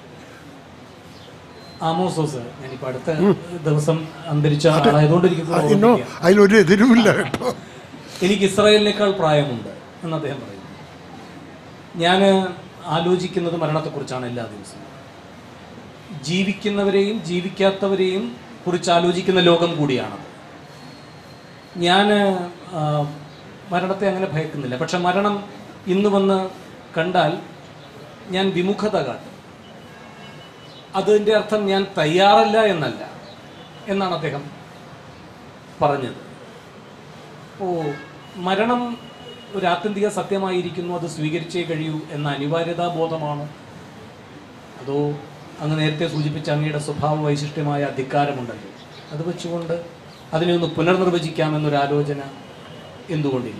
[SPEAKER 1] ആമോസോസ് ഞാനിപ്പോൾ അടുത്ത ദിവസം അന്തരിച്ച ആളായതുകൊണ്ട് എനിക്ക് ഇപ്പോൾ
[SPEAKER 2] ഇന്നോ
[SPEAKER 1] ഓർമ്മിക്കാം.
[SPEAKER 2] അതിലൊരു എതിരുമില്ല കേട്ടോ
[SPEAKER 1] എനിക്ക് ഇസ്രായേലിനേക്കാൾ പ്രായമുണ്ട് എന്ന് അദ്ദേഹം പറയുന്നു ഞാൻ ആലോചിക്കുന്നത് മരണത്തെക്കുറിച്ചാണ് എല്ലാ ദിവസവും ജീവിക്കുന്നവരെയും ജീവിക്കാത്തവരെയും കുറിച്ച് ആലോചിക്കുന്ന ലോകം കൂടിയാണത് ഞാൻ ആ, മരണത്തെ അങ്ങനെ ഭയക്കുന്നില്ല പക്ഷെ മരണം ഇന്ന് വന്ന് കണ്ടാൽ ഞാൻ വിമുഖത കാട്ടും അതിൻ്റെ അർത്ഥം ഞാൻ തയ്യാറല്ല എന്നല്ല എന്നാണ് അദ്ദേഹം പറഞ്ഞത് ഓ മരണം ഒരു ആത്യന്തിക സത്യമായിരിക്കുന്നു അത് സ്വീകരിച്ചേ കഴിയൂ എന്ന അനിവാര്യതാ ബോധമാണ് അതോ അങ്ങ് നേരത്തെ സൂചിപ്പിച്ച അങ്ങയുടെ സ്വഭാവ വൈശിഷ്ട്യമായ അധികാരമുണ്ടല്ലോ അത് വെച്ചുകൊണ്ട് അതിനെ ഒന്ന് പുനർനിർവചിക്കാമെന്നൊരു ആലോചന എന്തുകൊണ്ടില്ല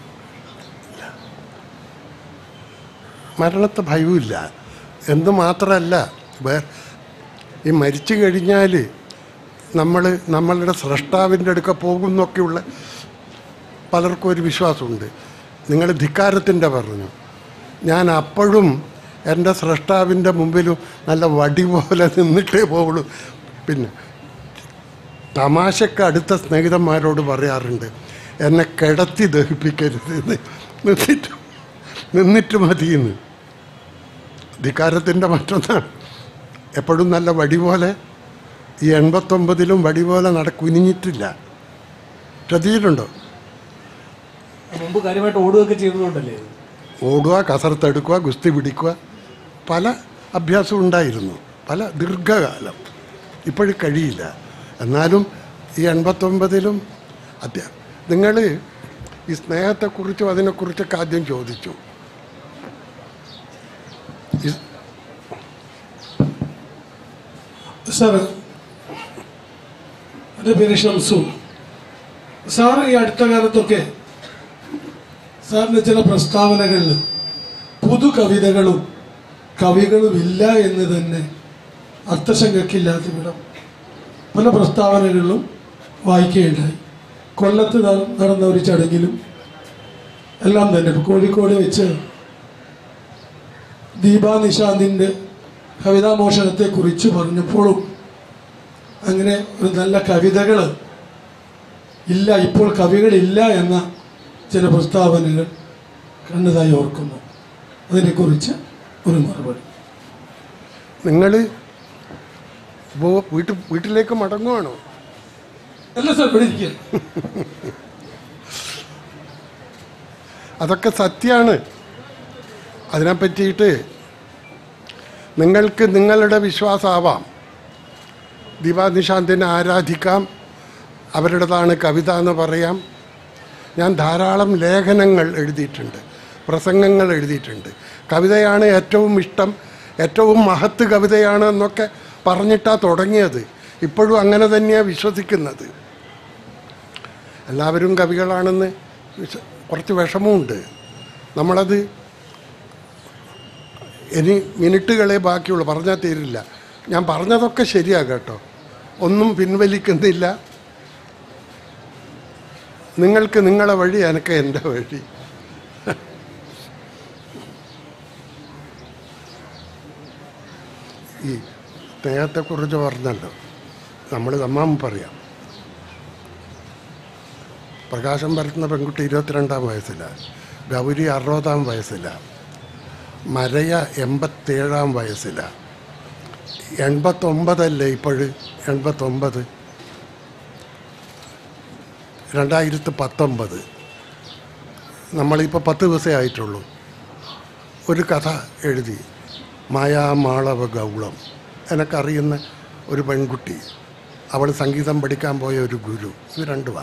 [SPEAKER 2] മരണത്തെ ഭയവുമില്ല എന്ന് മാത്രമല്ല വേ ഈ മരിച്ചു കഴിഞ്ഞാൽ നമ്മൾ നമ്മളുടെ സ്രഷ്ടാവിൻ്റെ അടുക്ക പോകുന്നൊക്കെയുള്ള പലർക്കും ഒരു വിശ്വാസമുണ്ട് നിങ്ങൾ ധിക്കാരത്തിൻ്റെ പറഞ്ഞു ഞാൻ അപ്പോഴും എൻ്റെ സ്രഷ്ടാവിൻ്റെ മുമ്പിലും നല്ല വടി പോലെ നിന്നിട്ടേ പോകുള്ളൂ പിന്നെ തമാശക്ക് അടുത്ത സ്നേഹിതന്മാരോട് പറയാറുണ്ട് എന്നെ കിടത്തി ദഹിപ്പിക്കരുത് എന്ന് നിന്നിട്ട് നിന്നിട്ട് മതിയെന്ന് ധിക്കാരത്തിൻ്റെ മറ്റൊന്നാണ് എപ്പോഴും നല്ല വടി പോലെ ഈ എൺപത്തൊമ്പതിലും വടി പോലെ നട കുനിഞ്ഞിട്ടില്ല ശ്രദ്ധിച്ചിട്ടുണ്ടോ
[SPEAKER 1] മുമ്പ് കാര്യമായിട്ട് ഓടുകയൊക്കെ ചെയ്തതുകൊണ്ടല്ലേ ഇത്?
[SPEAKER 2] ഓടുക കസർത്തെടുക്കുക ഗുസ്തി പിടിക്കുക പല അഭ്യാസവും ഉണ്ടായിരുന്നു പല ദീർഘകാലം ഇപ്പോഴും കഴിയില്ല എന്നാലും ഈ എൺപത്തൊമ്പതിലും അത്യ നിങ്ങൾ ഈ സ്നേഹത്തെക്കുറിച്ചും അതിനെക്കുറിച്ചൊക്കെ ആദ്യം ചോദിച്ചു ഈ
[SPEAKER 3] സാർ എൻ്റെ പേര് ഷംസു സാർ ഈ അടുത്ത കാലത്തൊക്കെ സാറിൻ്റെ ചില പ്രസ്താവനകളിൽ പുതു കവിതകളും കവികളും ഇല്ല എന്ന് തന്നെ അർത്ഥശങ്കക്കില്ലാത്ത വിധം പല പ്രസ്താവനകളിലും വായിക്കുകയുണ്ടായി കൊല്ലത്ത് ന- നടന്ന ഒരു ചടങ്ങിലും എല്ലാം തന്നെ ഇപ്പൊ കോഴിക്കോട് വെച്ച് ദീപാ നിഷാന്തിൻ്റെ കവിതാമോഷണത്തെക്കുറിച്ച് പറഞ്ഞപ്പോഴും അങ്ങനെ ഒരു നല്ല കവിതകൾ ഇല്ല ഇപ്പോൾ കവികളില്ല എന്ന ചില പ്രസ്താവനകൾ കണ്ടതായി ഓർക്കുന്നു അതിനെക്കുറിച്ച് ഒരു മറുപടി
[SPEAKER 2] നിങ്ങൾ വീട്ടിൽ വീട്ടിലേക്ക് മടങ്ങുവാണോ
[SPEAKER 3] അല്ല സാർ ഇവിടെ ഇരിക്കുക
[SPEAKER 2] അതൊക്കെ സത്യമാണ് അതിനെ പറ്റിയിട്ട് നിങ്ങൾക്ക് നിങ്ങളുടെ വിശ്വാസമാവാം ദീപാനിശാന്തിനെ ആരാധിക്കാം അവരുടേതാണ് കവിത എന്ന് പറയാം ഞാൻ ധാരാളം ലേഖനങ്ങൾ എഴുതിയിട്ടുണ്ട് പ്രസംഗങ്ങൾ എഴുതിയിട്ടുണ്ട് കവിതയാണ് ഏറ്റവും ഇഷ്ടം ഏറ്റവും മഹത്ത് കവിതയാണ് എന്നൊക്കെ പറഞ്ഞിട്ടാണ് തുടങ്ങിയത് ഇപ്പോഴും അങ്ങനെ തന്നെയാണ് വിശ്വസിക്കുന്നത് എല്ലാവരും കവികളാണെന്ന് വിശ്വ- കുറച്ച് വിഷമമുണ്ട് നമ്മളത് ഇനി മിനിറ്റുകളെ ബാക്കിയുള്ളൂ പറഞ്ഞാൽ തീരില്ല ഞാൻ പറഞ്ഞതൊക്കെ ശരിയാ കേട്ടോ ഒന്നും പിൻവലിക്കുന്നില്ല നിങ്ങൾക്ക് നിങ്ങളെ വഴി എനിക്ക് എൻ്റെ വഴി ഈ സ്നേഹത്തെക്കുറിച്ച് പറഞ്ഞല്ലോ നമ്മൾ തമ്മാം പറയാം പ്രകാശം പരത്തുന്ന പെൺകുട്ടി ഇരുപത്തിരണ്ടാം വയസ്സിലാണ് ഗൗരി അറുപതാം വയസ്സിലാണ് മരയ എൺപത്തേഴാം വയസ്സിലാണ് എൺപത്തൊമ്പതല്ലേ ഇപ്പോഴ് എൺപത്തൊമ്പത് രണ്ടായിരത്തി പത്തൊമ്പത് നമ്മളിപ്പോൾ പത്ത് ദിവസമേ ആയിട്ടുള്ളൂ ഒരു കഥ എഴുതി മായാമാളവ ഗൗളം എനക്കറിയുന്ന ഒരു പെൺകുട്ടി അവൾ സംഗീതം പഠിക്കാൻ പോയ ഒരു ഗുരു ഇത് രണ്ടുമാ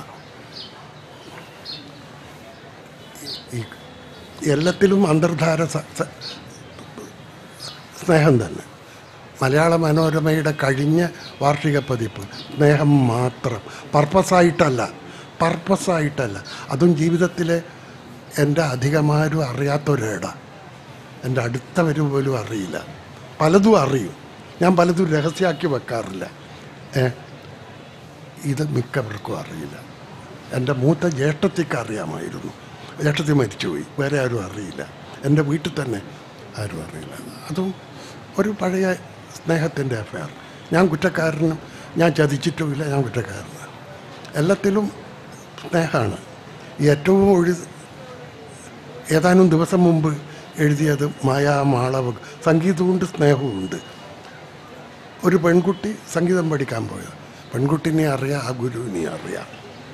[SPEAKER 2] ഈ എല്ലാത്തിലും അന്തർധാര സ- സ- സ്നേഹം തന്നെ മലയാള മനോരമയുടെ കഴിഞ്ഞ വാർഷിക പതിപ്പ് സ്നേഹം മാത്രം പർപ്പസായിട്ടല്ല പർപ്പസായിട്ടല്ല അതും ജീവിതത്തിലെ എൻ്റെ അധികമാരും അറിയാത്തൊരിട എൻ്റെ അടുത്തവർ പോലും അറിയില്ല പലതും അറിയും ഞാൻ പലതും രഹസ്യമാക്കി വെക്കാറില്ല ഏ ഇത് മിക്കവർക്കും അറിയില്ല എൻ്റെ മൂത്ത ജ്യേഷ്ഠത്തിക്ക് അറിയാമായിരുന്നു ജ്യേഷ്ഠത്തി മരിച്ചുപോയി വേറെ ആരും അറിയില്ല എൻ്റെ വീട്ടിൽ തന്നെ ആരും അറിയില്ല അതും ഒരു പഴയ സ്നേഹത്തിൻ്റെ അഫയർ ഞാൻ കുറ്റക്കാരനും ഞാൻ ചതിച്ചിട്ടുമില്ല ഞാൻ കുറ്റക്കാരനാണ് എല്ലാത്തിലും സ്നേഹമാണ് ഈ ഏറ്റവും ഒഴി ഏതാനും ദിവസം മുമ്പ് എഴുതിയത് മായാ മാളവ സംഗീതമുണ്ട് സ്നേഹവുമുണ്ട് ഒരു പെൺകുട്ടി സംഗീതം പഠിക്കാൻ പോയത് പെൺകുട്ടിനെ അറിയാം ആ ഗുരുവിനെ അറിയാം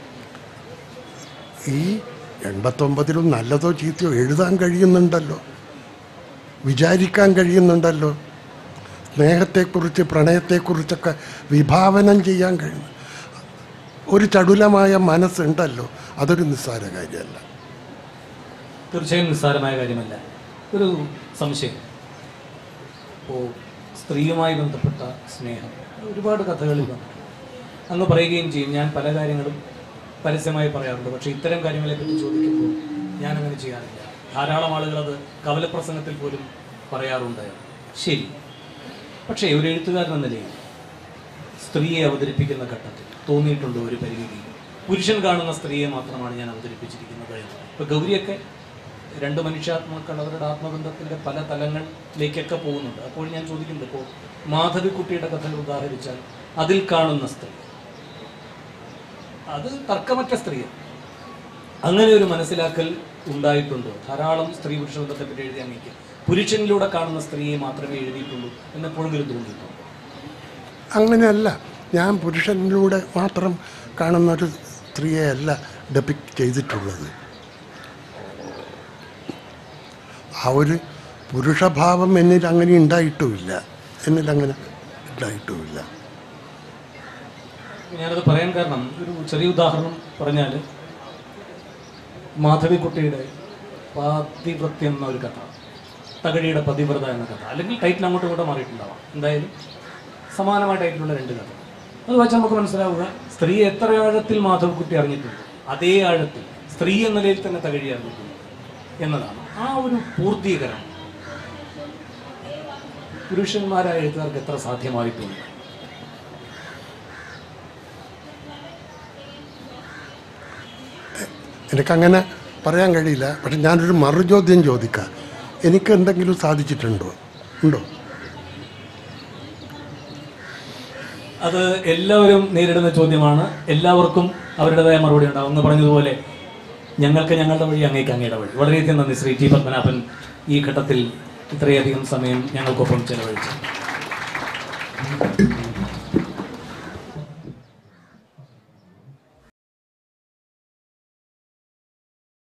[SPEAKER 2] ഈ എൺപത്തൊമ്പതിലും നല്ലതോ ചീത്തയോ എഴുതാൻ കഴിയുന്നുണ്ടല്ലോ വിചാരിക്കാൻ കഴിയുന്നുണ്ടല്ലോ സ്നേഹത്തെക്കുറിച്ച് പ്രണയത്തെക്കുറിച്ചൊക്കെ വിഭാവനം ചെയ്യാൻ കഴിയുന്നു ഒരു ചടുലമായ മനസ്സുണ്ടല്ലോ അതൊരു നിസ്സാര കാര്യമല്ല
[SPEAKER 1] തീർച്ചയായും നിസ്സാരമായ കാര്യമല്ല ഒരു സംശയം ഇപ്പോൾ സ്ത്രീയുമായി ബന്ധപ്പെട്ട സ്നേഹം ഒരുപാട് കഥകളിൽ വന്നു അങ്ങ് പറയുകയും ചെയ്യും ഞാൻ പല കാര്യങ്ങളും പരസ്യമായി പറയാറുണ്ട് പക്ഷേ ഇത്തരം കാര്യങ്ങളെ പറ്റി ചോദിക്കുമ്പോൾ ഞാൻ അങ്ങനെ ചെയ്യാറില്ല ധാരാളം ആളുകൾ അത് കവലപ്രസംഗത്തിൽ പോലും പറയാറുണ്ട് ശരി പക്ഷേ ഒരു എഴുത്തുകാരൻ എന്ന നിലയിൽ സ്ത്രീയെ അവതരിപ്പിക്കുന്ന ഘട്ടത്തിൽ തോന്നിയിട്ടുണ്ടോ ഒരു പരിമിതി പുരുഷൻ കാണുന്ന സ്ത്രീയെ മാത്രമാണ് ഞാൻ അവതരിപ്പിച്ചിരിക്കുന്നത് എന്ന് ഇപ്പോൾ ഗൗരിയൊക്കെ രണ്ട് മനുഷ്യാത്മാക്കൾ അവരുടെ ആത്മബന്ധത്തിൻ്റെ പല തലങ്ങളിലേക്കൊക്കെ പോകുന്നുണ്ട് അപ്പോൾ ഞാൻ ചോദിക്കുന്നുണ്ട് ഇപ്പോൾ മാധവിക്കുട്ടിയുടെ കഥകൾ ഉദാഹരിച്ചാൽ അതിൽ കാണുന്ന സ്ത്രീ അത് തർക്കമറ്റ സ്ത്രീയാണ് അങ്ങനെ ഒരു മനസ്സിലാക്കൽ ഉണ്ടായിട്ടുണ്ടോ ധാരാളം സ്ത്രീ പുരുഷ ബന്ധത്തെ പറ്റി എഴുതി അങ്ങേക്ക് പുരുഷനിലൂടെ കാണുന്ന സ്ത്രീയെ മാത്രമേ എഴുതിയിട്ടുള്ളൂ എന്നെപ്പോഴെങ്കിലും തോന്നിയിട്ടുണ്ടോ
[SPEAKER 2] അങ്ങനെയല്ല ഞാൻ പുരുഷനിലൂടെ മാത്രം കാണുന്ന ഒരു സ്ത്രീയെയല്ല ഡെപ്പിക്ട് ചെയ്തിട്ടുള്ളത് ആ ഒരു പുരുഷഭാവം എന്നിൽ അങ്ങനെ ഉണ്ടായിട്ടുമില്ല എന്നിൽ അങ്ങനെ ഉണ്ടായിട്ടുമില്ല
[SPEAKER 1] ഞാനത് പറയാൻ കാരണം ഒരു ചെറിയ ഉദാഹരണം പറഞ്ഞാൽ മാധവിക്കുട്ടിയുടെ പാതിവൃത്യം എന്ന ഒരു കഥ തകഴിയുടെ പതിവ്രത എന്ന കഥ അല്ലെങ്കിൽ ടൈറ്റിൽ അങ്ങോട്ടും ഇങ്ങോട്ടും മാറിയിട്ടുണ്ടാവാം എന്തായാലും സമാനമായിട്ടായിട്ടുള്ള രണ്ട് കഥ അത് വെച്ചാൽ നമുക്ക് മനസ്സിലാവുക സ്ത്രീ എത്ര ആഴത്തിൽ മാധവിക്കുട്ടി അറിഞ്ഞിട്ടുണ്ട് അതേ ആഴത്തിൽ സ്ത്രീ എന്ന നിലയിൽ തന്നെ തകഴി അറിഞ്ഞിട്ടുണ്ട് എന്നതാണ് ആ ഒരു പൂർത്തീകരണം പുരുഷന്മാരായ എഴുത്തുകാർക്ക് എത്ര സാധ്യമായിട്ടുണ്ട്
[SPEAKER 2] എനിക്കങ്ങനെ പറയാൻ കഴിയില്ല പക്ഷെ ഞാനൊരു മറുചോദ്യം ചോദിക്കാം എനിക്ക് എന്തെങ്കിലും സാധിച്ചിട്ടുണ്ടോ ഉണ്ടോ
[SPEAKER 1] അത് എല്ലാവരും നേരിടുന്ന ചോദ്യമാണ് എല്ലാവർക്കും അവരുടേതായ മറുപടി ഉണ്ടാവും എന്ന് പറഞ്ഞതുപോലെ ഞങ്ങൾക്ക് ഞങ്ങളുടെ വഴി അങ്ങേക്ക് അങ്ങയുടെ വഴി വളരെയധികം നന്ദി ശ്രീ ടി പത്മനാഭൻ ഈ ഘട്ടത്തിൽ ഇത്രയധികം സമയം ഞങ്ങൾക്കൊപ്പം ചെലവഴിച്ചു